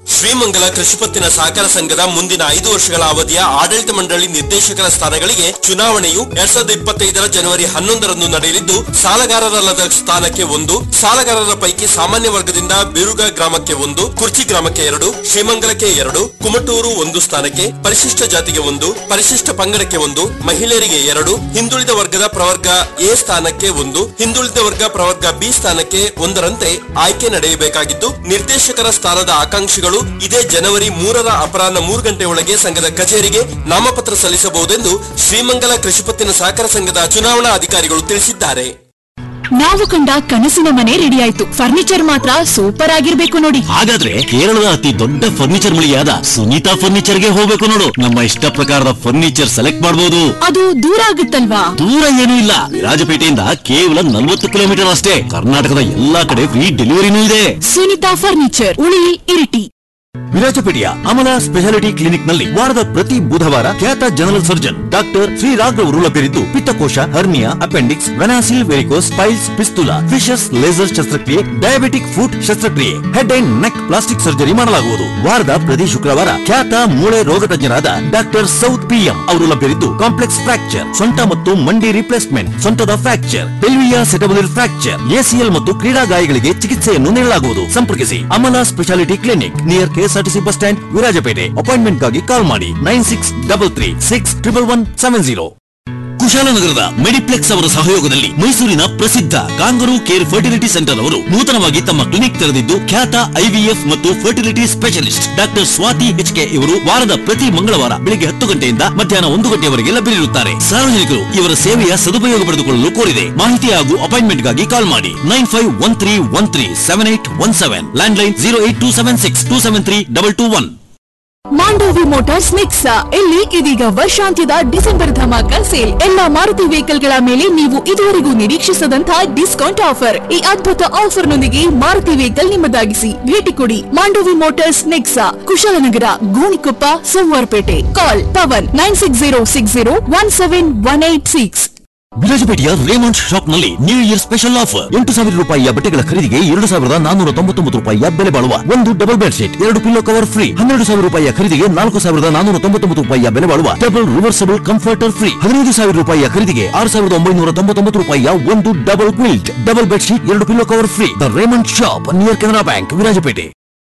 ಶ್ರೀಮಂಗಲ ಕೃಷಿಪತ್ತಿನ ಸಹಕಾರ ಸಂಘದ ಮುಂದಿನ ಐದು ವರ್ಷಗಳ ಅವಧಿಯ ಆಡಳಿತ ಮಂಡಳಿ ನಿರ್ದೇಶಕರ ಸ್ಥಾನಗಳಿಗೆ ಚುನಾವಣೆಯು ಎರಡ್ ಸಾವಿರದ ಇಪ್ಪತ್ತೈದರ ಜನವರಿ ಹನ್ನೊಂದರಂದು ನಡೆಯಲಿದ್ದು ಸಾಲಗಾರರಲ್ಲದ ಸ್ಥಾನಕ್ಕೆ ಒಂದು ಸಾಲಗಾರರ ಪೈಕಿ ಸಾಮಾನ್ಯ ವರ್ಗದಿಂದ ಬಿರುಗ ಗ್ರಾಮಕ್ಕೆ ಒಂದು ಕುರ್ಚಿ ಗ್ರಾಮಕ್ಕೆ ಎರಡು ಶ್ರೀಮಂಗಲಕ್ಕೆ ಎರಡು ಕುಮಟೂರು ಒಂದು ಸ್ಥಾನಕ್ಕೆ ಪರಿಶಿಷ್ಟ ಜಾತಿಗೆ ಒಂದು ಪರಿಶಿಷ್ಟ ಪಂಗಡಕ್ಕೆ ಒಂದು ಮಹಿಳೆಯರಿಗೆ ಎರಡು ಹಿಂದುಳಿದ ವರ್ಗದ ಪ್ರವರ್ಗ ಎ ಸ್ಥಾನಕ್ಕೆ ಒಂದು ಹಿಂದುಳಿದ ವರ್ಗ ಪ್ರವರ್ಗ ಬಿ ಸ್ಥಾನಕ್ಕೆ ಒಂದರಂತೆ ಆಯ್ಕೆ ನಡೆಯಬೇಕಾಗಿದ್ದು ನಿರ್ದೇಶಕರ ಸ್ಥಾನದ ಆಕಾಂಕ್ಷಿಗಳು ಇದೇ ಜನವರಿ ಮೂರರ ಅಪರಾಹ್ನ ಮೂರು ಗಂಟೆ ಒಳಗೆ ಸಂಘದ ಕಚೇರಿಗೆ ನಾಮಪತ್ರ ಸಲ್ಲಿಸಬಹುದೆಂದು ಶ್ರೀಮಂಗಲ ಕೃಷಿಪತ್ತಿನ ಸಹಕಾರ ಸಂಘದ ಚುನಾವಣಾ ಅಧಿಕಾರಿಗಳು ತಿಳಿಸಿದ್ದಾರೆ ನಾವು ಕಂಡ ಕನಸಿನ ಮನೆ ರೆಡಿ ಆಯ್ತು ಫರ್ನಿಚರ್ ಮಾತ್ರ ಸೂಪರ್ ಆಗಿರ್ಬೇಕು ನೋಡಿ ಹಾಗಾದ್ರೆ ಕೇರಳದ ಅತಿ ದೊಡ್ಡ ಫರ್ನಿಚರ್ ಮಳಿಯಾದ ಸುನೀತಾ ಫರ್ನಿಚರ್ ಗೆ ಹೋಗ್ಬೇಕು ನೋಡು ನಮ್ಮ ಇಷ್ಟ ಪ್ರಕಾರದ ಫರ್ನಿಚರ್ ಸೆಲೆಕ್ಟ್ ಮಾಡಬಹುದು ಅದು ದೂರ ಆಗುತ್ತಲ್ವಾ ದೂರ ಏನೂ ಇಲ್ಲ ವಿರಾಜಪೇಟೆಯಿಂದ ಕೇವಲ ನಲ್ವತ್ತು ಕಿಲೋಮೀಟರ್ ಅಷ್ಟೇ ಕರ್ನಾಟಕದ ಎಲ್ಲಾ ಕಡೆ ಫ್ರೀ ಡೆಲಿವರಿನೂ ಇದೆ ಸುನಿತಾ ಫರ್ನಿಚರ್ ಉಳಿ ಇರಿಟಿ ವಿರಾಜಪೇಟೆಯ ಅಮಲ ಸ್ಪೆಷಾಲಿಟಿ ಕ್ಲಿನಿಕ್ ನಲ್ಲಿ ವಾರದ ಪ್ರತಿ ಬುಧವಾರ ಖ್ಯಾತ general surgeon doctor Shri Raghav ಲಭ್ಯರಿದ್ದು ಪಿತ್ತಕೋಶ ಹರ್ನಿಯಾ ಅಪೆಂಡಿಕ್ಸ್ ವೆನಾಸಿಲ್ varicose piles fistula fissures laser ಶಸ್ತ್ರಕ್ರಿಯೆ ಡಯಾಬಿಟಿಕ್ ಫುಟ್ ಶಸ್ತ್ರಕ್ರಿಯೆ head and neck plastic surgery ಮಾಡಲಾಗುವುದು ವಾರದ ಪ್ರತಿ ಶುಕ್ರವಾರ ಖ್ಯಾತ ಮೂಳೆ ರೋಗ ತಜ್ಞರಾದ ಡಾಕ್ಟರ್ ಸೌತ್ ಪಿಎಂ ಅವರು ಲಭ್ಯರಿದ್ದು ಕಾಂಪ್ಲೆಕ್ಸ್ ಫ್ರಾಕ್ಚರ್ ಸೊಂಟ ಮತ್ತು ಮಂಡಿ ರಿಪ್ಲೇಸ್ಮೆಂಟ್ ಸೊಂಟದ fracture pelvic acetabular fracture ACL ಮತ್ತು ಕ್ರೀಡಾ ಗಾಯಗಳಿಗೆ ಚಿಕಿತ್ಸೆಯನ್ನು ನೀಡಲಾಗುವುದು ಸಂಪರ್ಕಿಸಿ Amala speciality clinic near KSRTC bus stand Virajpet ಅಪಾಯಿಂಟ್ಮೆಂಟ್ಗಾಗಿ ಕಾಲ್ ಮಾಡಿ nine six double three six triple one seven zero ಕುಶಾಲನಗರದ ಮೆಡಿಪ್ಲೆಕ್ಸ್ ಅವರ ಸಹಯೋಗದಲ್ಲಿ ಮೈಸೂರಿನ ಪ್ರಸಿದ್ಧ ಕಾಂಗರೂ ಕೇರ್ ಫರ್ಟಿಲಿಟಿ ಸೆಂಟರ್ ಅವರು ನೂತನವಾಗಿ ತಮ್ಮ ಕ್ಲಿನಿಕ್ ತೆರೆದಿದ್ದು ಖ್ಯಾತ ಐವಿಎಫ್ ಮತ್ತು fertility specialist doctor Swathi H K ಇವರು ವಾರದ ಪ್ರತಿ ಮಂಗಳವಾರ ಬೆಳಿಗ್ಗೆ ಹತ್ತು ಗಂಟೆಯಿಂದ ಮಧ್ಯಾಹ್ನ ಒಂದು ಗಂಟೆಯವರೆಗೆ ಲಭ್ಯರಿರುತ್ತಾರೆ ಸಾರ್ವಜನಿಕರು ಇವರ ಸೇವೆಯ ಸದುಪಯೋಗ ಪಡೆದುಕೊಳ್ಳಲು ಕೋರಿದೆ ಮಾಹಿತಿ ಹಾಗೂ ಅಪಾಯಿಂಟ್ಮೆಂಟ್ಗಾಗಿ ಕಾಲ್ ಮಾಡಿ nine five one three one three seven eight one seven landline zero eight two seven six two seven three double two one Mandovi motors Nexa ಇಲ್ಲಿ ಇದೀಗ ವರ್ಷಾಂತ್ಯದ ಡಿಸೆಂಬರ್ ಧಮಾಕ ಸೇಲ್ ಎಲ್ಲಾ ಮಾರುತಿ ವೆಹಿಕಲ್ ಗಳ ಮೇಲೆ ನೀವು ಇದುವರೆಗೂ ನಿರೀಕ್ಷಿಸದಂತಹ ಡಿಸ್ಕೌಂಟ್ ಆಫರ್ ಈ ಅದ್ಭುತ ಆಫರ್ ನೊಂದಿಗೆ ಮಾರುತಿ ವೆಹಿಕಲ್ ನಿಮ್ಮದಾಗಿಸಿ ಭೇಟಿ ಕೊಡಿ Mandovi motors Nexa Kushalnagar Gonikoppa Somwarpet call Pavan nine six zero six zero one seven one eight six ವಿರಾಜಪೇಟೆಯ ರೇಮಂಡ್ ಶಾಪ್ ನಲ್ಲಿ ನ್ಯೂ ಇಯರ್ ಸ್ಪೆಷಲ್ ಆಫರ್ ಎಂಟು ಸಾವಿರ ರೂಪಾಯಿಯ ಬಟ್ಟೆಗಳ ಖರೀದಿಗೆ ಎರಡು ಸಾವಿರದ ನಾನೂರ ತೊಂಬತ್ತೊಂಬತ್ತು ರೂಪಾಯಿಯ ಬೆಲೆ ಬಾಳುವ ಒಂದು ಡಬಲ್ ಬೆಡ್ ಶೀಟ್ ಎರಡು ಪಿಲ್ಲೋ ಕವರ್ ಫ್ರೀ ಹನ್ನೆರಡು ಸಾವಿರ ರೂಪಾಯಿಯ ಖರೀದಿಗೆ ನಾಲ್ಕು ಸಾವಿರದ ನಾನೂರ ತೊಂಬತ್ತೊಂಬತ್ತು ರೂಪಾಯಿಯ ಬೆಲೆ ಬಾಳುವ ಡಬಲ್ ರಿವರ್ಸಬಲ್ ಕಂಫರ್ಟರ್ ಫ್ರೀ ಹದಿನೈದು ಸಾವಿರ ರೂಪಾಯಿಯ ಖರೀದಿಗೆ ಆರು ಸಾವಿರದ ಒಂಬೈನೂರ ತೊಂಬತ್ತೊಂಬತ್ತು ರೂಪಾಯಿಯ ಒಂದು double quilt double bed sheet ಎರಡು pillow cover free the Raymond shop near Canara bank Virajpet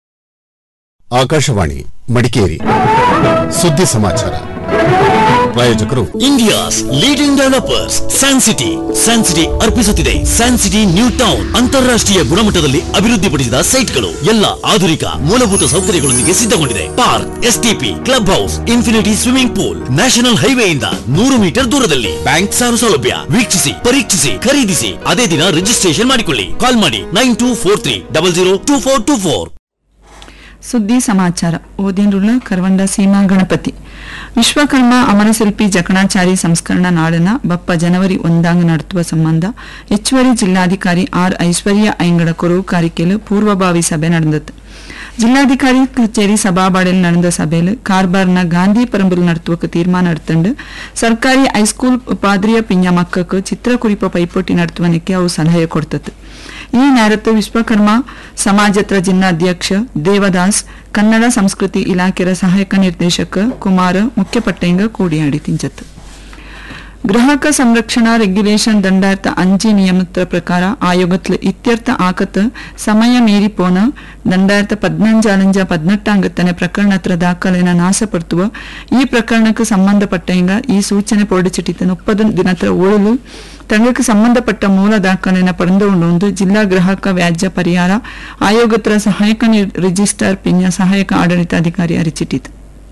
Akashvani Madikeri ಸುದ್ದಿ ಸಮಾಚಾರ ಪ್ರಾಯೋಜಕರು India's leading developers San City San City ಅರ್ಪಿಸುತ್ತಿದೆ ಸ್ಯಾನ್ ಸಿಟಿ ನ್ಯೂ ಟೌನ್ ಅಂತಾರಾಷ್ಟ್ರೀಯ ಗುಣಮಟ್ಟದಲ್ಲಿ ಅಭಿವೃದ್ಧಿಪಡಿಸಿದ ಸೈಟ್ಗಳು ಎಲ್ಲ ಆಧುನಿಕ ಮೂಲಭೂತ ಸೌಕರ್ಯಗಳೊಂದಿಗೆ ಸಿದ್ಧಗೊಂಡಿದೆ park STP club house infinity swimming pool national ಹೈವೇಯಿಂದ ನೂರು ಮೀಟರ್ ದೂರದಲ್ಲಿ ಬ್ಯಾಂಕ್ ಸಾಲ ಸೌಲಭ್ಯ ವೀಕ್ಷಿಸಿ ಪರೀಕ್ಷಿಸಿ ಖರೀದಿಸಿ ಅದೇ ದಿನ ರಿಜಿಸ್ಟ್ರೇಷನ್ ಮಾಡಿಕೊಳ್ಳಿ ಕಾಲ್ ಮಾಡಿ nine two four three double zero two four two four ಸುದ್ದಿ ಸಮಾಚಾರ ಓದಿನ್ರುಳ ಕರ್ವಂಡ ಸೀಮಾ ಗಣಪತಿ ವಿಶ್ವಕರ್ಮ ಅಮರಶಿಲ್ಪಿ ಜಕಣಾಚಾರಿ ಸಂಸ್ಕರಣ ನಾಡನ ಬಪ್ಪ ಜನವರಿ ಒಂದಾಂಗ ನಡೆಸುವ ಸಂಬಂಧ ಹೆಚ್ಚುವರಿ ಜಿಲ್ಲಾಧಿಕಾರಿ ಆರ್ ಐಶ್ವರ್ಯ ಐಂಗಡ ಕೊರವು ಕಾರಿಕೆಲು ಪೂರ್ವಭಾವಿ ಸಭೆ ನಡೆದது ಜಿಲ್ಲಾಧಿಕಾರಿ ಕಚೇರಿ ಸಭಾಬಾಡಿಲ್ ನಡೆದ ಸಭೆಯಲ್ಲಿ ಕಾರ್ಬಾರ್ನ ಗಾಂಧಿ ಪರಂಬಲ್ நடத்துவக்கு தீர்மானம் எடுத்துண்டு ಸರ್ಕಾರಿ ಹೈಸ್ಕೂಲ್ ಪಾದ್ರಿಯ ಪಿಂಜ ಮಕ್ಕಕ್ಕೆ ಚಿತ್ರಕುರಿಪ ಪೈಪೋಟಿ ನಡೆಸುವನಿಕ್ಕೆ ಅವು ಸಲಹೆ ಕೊಡ್ತದೆ ಈ ನೇರತ್ತು ವಿಶ್ವಕರ್ಮ ಸಮಾಜತ್ರ ಜಿಲ್ಲಾಧ್ಯಕ್ಷ ದೇವದಾಸ್ ಕನ್ನಡ ಸಂಸ್ಕೃತಿ ಇಲಾಖೆಯ ಸಹಾಯಕ ನಿರ್ದೇಶಕ ಕುಮಾರ್ ಮುಖ್ಯ ಪಟ್ಟೆಂಗ ಕೂಡಿಯಾಡಿ ತಿಂಚತ್ತು ಗ್ರಾಹಕ ಸಂರಕ್ಷಣಾ ರೆಗ್ಯುಲೇಷನ್ ದಂಡಾರ್ಥ ಅಂಜಿ ನಿಯಮದ ಪ್ರಕಾರ ಆಯೋಗತ್ಲು ಇತ್ಯರ್ಥ ಆಕತ್ ಸಮಯ ಮೀರಿ ಪೋನ ದಂಡಾರ್ಥ ಪದ್ನಂಜಾಲಂಜ ಪದ್ನೆಟ್ಟಾಂಗತ್ತನೆ ಪ್ರಕರಣತ್ರ ದಾಖಲೆನ ನಾಶಪಡ್ತುವ ಈ ಪ್ರಕರಣಕ್ಕೆ ಸಂಬಂಧಪಟ್ಟಂಗ ಈ ಸೂಚನೆ ಪೊರಡಿಚಿಟ್ಟಿತ ಮುಪ್ಪದು ದಿನತ್ರ ಓಳಲು ತಂಗಕ್ಕೆ ಸಂಬಂಧಪಟ್ಟ ಮೂಲ ದಾಖಲೆನ ಪಡೆದುಕೊಂಡು ಜಿಲ್ಲಾ ಗ್ರಾಹಕ ವ್ಯಾಜ್ಯ ಪರಿಹಾರ ಆಯೋಗತ್ರ ಸಹಾಯಕ ನಿರ್- ರಿಜಿಸ್ಟ್ರಾರ್ ಪಿನ್ಯ ಸಹಾಯಕ ಆಡಳಿತಾಧಿಕಾರಿ ಅರಿಚಿಟ್ಟಿತು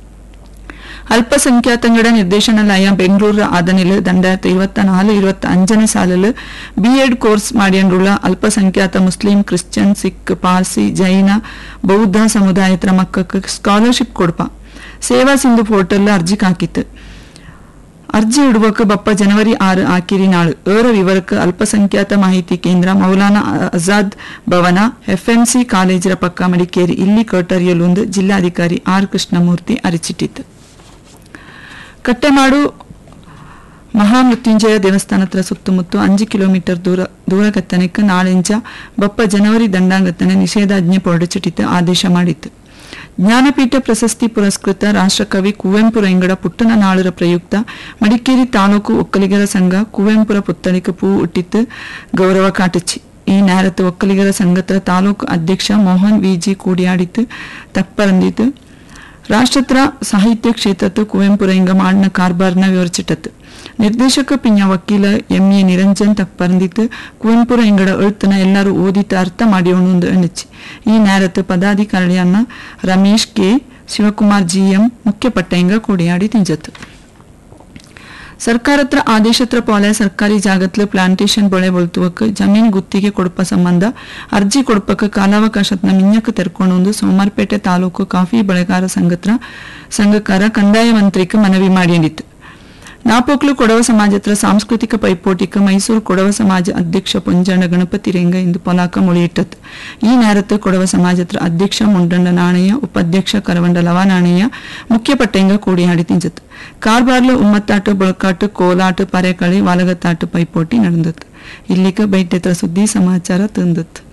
ಅಲ್ಪಸಂಖ್ಯಾತಂಗಡ ನಿರ್ದೇಶನಾಲಯ ಬೆಂಗಳೂರು ಆದನಿಲು ದಂಡಾಯಿರത്തി ഇരുപത്തി നാല് ഇരുപത്തി അഞ്ചിന് സാലില് ബി എഡ് കോഴ്സ് ಮಾಡಿയുള്ള ಅಲ್ಪಸಂಖ್ಯಾತ ಮುಸ್ಲಿಂ ಕ್ರಿಶ್ಚಿಯನ್ ಸಿಖ್ ಪಾರ್ಸಿ ಜೈನ ಬೌದ್ಧ ಸಮುದಾಯದ ಮಕ್ಕಕ್ಕೆ ಸ್ಕಾಲರ್ಶಿಪ್ ಕೊಡ್ಪ ಸೇವಾ ಸಿಂಧು ಪೋರ್ಟಲ್ ಅರ್ಜಿ ಹಾಕಿತ್ತು ಅರ್ಜಿ ಇಡುವಕ್ಕೆ ಬಪ್ಪ ಜನವರಿ ಆರು ಆಕಿರಿ ನಾಳು ಏರ ವಿವರಕ್ಕೆ ಅಲ್ಪಸಂಖ್ಯಾತ ಮಾಹಿತಿ ಕೇಂದ್ರ ಮೌಲಾನಾ ಆಜಾದ್ ಭವನ ಎಫ್ಎಂಸಿ ಕಾಲೇಜರ ಪಕ್ಕ ಮಡಿಕೇರಿ ಇಲ್ಲಿ ಕಟರಿಯಲೊಂದು ಜಿಲ್ಲಾಧಿಕಾರಿ ಆರ್ ಕೃಷ್ಣಮೂರ್ತಿ ಅರಿಚಿಟ್ಟಿತ್ತು ಕಟ್ಟೆಮಾಡು ಮಹಾಮೃತ್ಯುಂಜಯ ದೇವಸ್ಥಾನತ್ರ ಸುತ್ತಮುತ್ತ ಅಂಜು ಕಿಲೋಮೀಟರ್ ದೂರ ದೂರಗತ್ತನಕ್ಕೆ ನಾಳೆಂಚ ಬಪ್ಪ ಜನವರಿ ದಂಡಾಂಗತ್ತನೆ ನಿಷೇಧಾಜ್ಞೆ ಹೊರಡಿಸಿಟ್ಟಿತ್ತು ಆದೇಶ ಮಾಡಿತ್ತು ಜ್ಞಾನಪೀಠ ಪ್ರಶಸ್ತಿ ಪುರಸ್ಕೃತ ರಾಷ್ಟ್ರಕವಿ ಕುವೆಂಪು ರಂಗಡ ಪುಟ್ಟನ ನಾಳರ ಪ್ರಯುಕ್ತ ಮಡಿಕೇರಿ ತಾಲೂಕು ಒಕ್ಕಲಿಗರ ಸಂಘ ಕುವೆಂಪುರ ಪುತ್ತಳಿಕ ಪೂ ಹುಟ್ಟಿತ್ತು ಗೌರವ ಕಾಟಚಿ ಈ ನೇರത്ത് ಒಕ್ಕಲಿಗರ ಸಂಘದ ತಾಲೂಕು ಅಧ್ಯಕ್ಷ ಮೋಹನ್ ವಿಜಿ ಕೂಡಿಯಾಡಿತು ತಪ್ಪರಂದಿತು ರಾಷ್ಟ್ರತ್ರ ಸಾಹಿತ್ಯ ಕ್ಷೇತ್ರತ್ತು ಕುವೆಂಪು ರಂಗ ಮಾಡಿನ ಕಾರ್ಬಾರ್ನ ವಿವರಿಸಿಟ್ಟತ್ತು ನಿರ್ದೇಶಕ ಪಿಂಜ ವಕೀಲ ಎಂ ಎ ನಿರಂಜನ್ ತಪ್ಪರಂದಿತ್ತು ಕುವೆಂಪು ರಂಗಡ ಎഴുത്തನ ಎಲ್ಲರೂ ಓದಿತ ಅರ್ಥ ಮಾಡಿಯೋಣು ಎಣಿಚಿ ಈ ನೇರത്ത് ಪದಾಧಿಕಾರಿಯನ್ನ Ramesh K Shivakumar G M ಮುಖ್ಯ ಪಟ್ಟೆಂಗ ಕೂಡಿಯಾಡಿ ತಿಂಜತ್ತು ಸರ್ಕಾರತ್ರ ಆದೇಶತ್ರ ಪೋಲೆ ಸರ್ಕಾರಿ ಜಾಗತ್ಲ ಪ್ಲಾಂಟೇಶನ್ ಬೆಳೆ ಬಳ್ತುವಕ್ಕೆ ಜಮೀನ್ ಗುತ್ತಿಗೆ ಕೊಡಪ ಸಂಬಂಧ ಅರ್ಜಿ ಕೊಡಪಕ್ಕೆ ಕಾಲಾವಕಾಶತ್ನ ಮಿಂಜಕ್ಕೆ ತೆರ್ಕೊಂಡು ಸೋಮಾರ್ಪೇಟೆ ತಾಲೂಕು ಕಾಫಿ ಬೆಳೆಗಾರ ಸಂಘತ್ರ ಸಂಘಕಾರ ಕಂದಾಯ ಮಂತ್ರಿക്ക് ಮನವಿ ಮಾಡಿಂಡಿತ್ತು ನಾಪೋಕ್ಲು ಕೊಡವ ಸಮಾಜತ್ರ ಸಾಂಸ್ಕೃತಿಕ ಪೈಪೋಟಿಕ ಮೈಸೂರು ಕೊಡವ ಸಮಾಜ ಅಧ್ಯಕ್ಷ ಪುಂಜಣ್ಣ ಗಣಪತಿ ರೆಂಗ ಇಂದು ಪೊಲಾಕ ಮೊಳಿಯಿಟ್ಟತ್ತು ಈ ನೇರತ್ತು ಕೊಡವ ಸಮಾಜತ್ರ ಅಧ್ಯಕ್ಷ ಮುಂಡಂಡ ನಾಣಯ್ಯ ಉಪಾಧ್ಯಕ್ಷ ಕರವಂಡ ಲವ ನಾಣಯ್ಯ ಮುಖ್ಯ ಪಟ್ಟೆಂಗ ಕೂಡಿಯಾಡಿ ತಿಂಜತ್ತು ಕಾರ್ಬಾರ್ಲು ಉಮ್ಮತ್ತಾಟು ಬೊಳಕಾಟು ಕೋಲಾಟು ಪರೆಕಳಿ ವಾಲಗತ್ತಾಟು ಪೈಪೋಟಿ ನಡೆದತ್ತು ಇಲ್ಲಿಗ ಬೈಟೆತ್ರ ಸುದ್ದಿ ಸಮಾಚಾರ ತಂದತ್ತು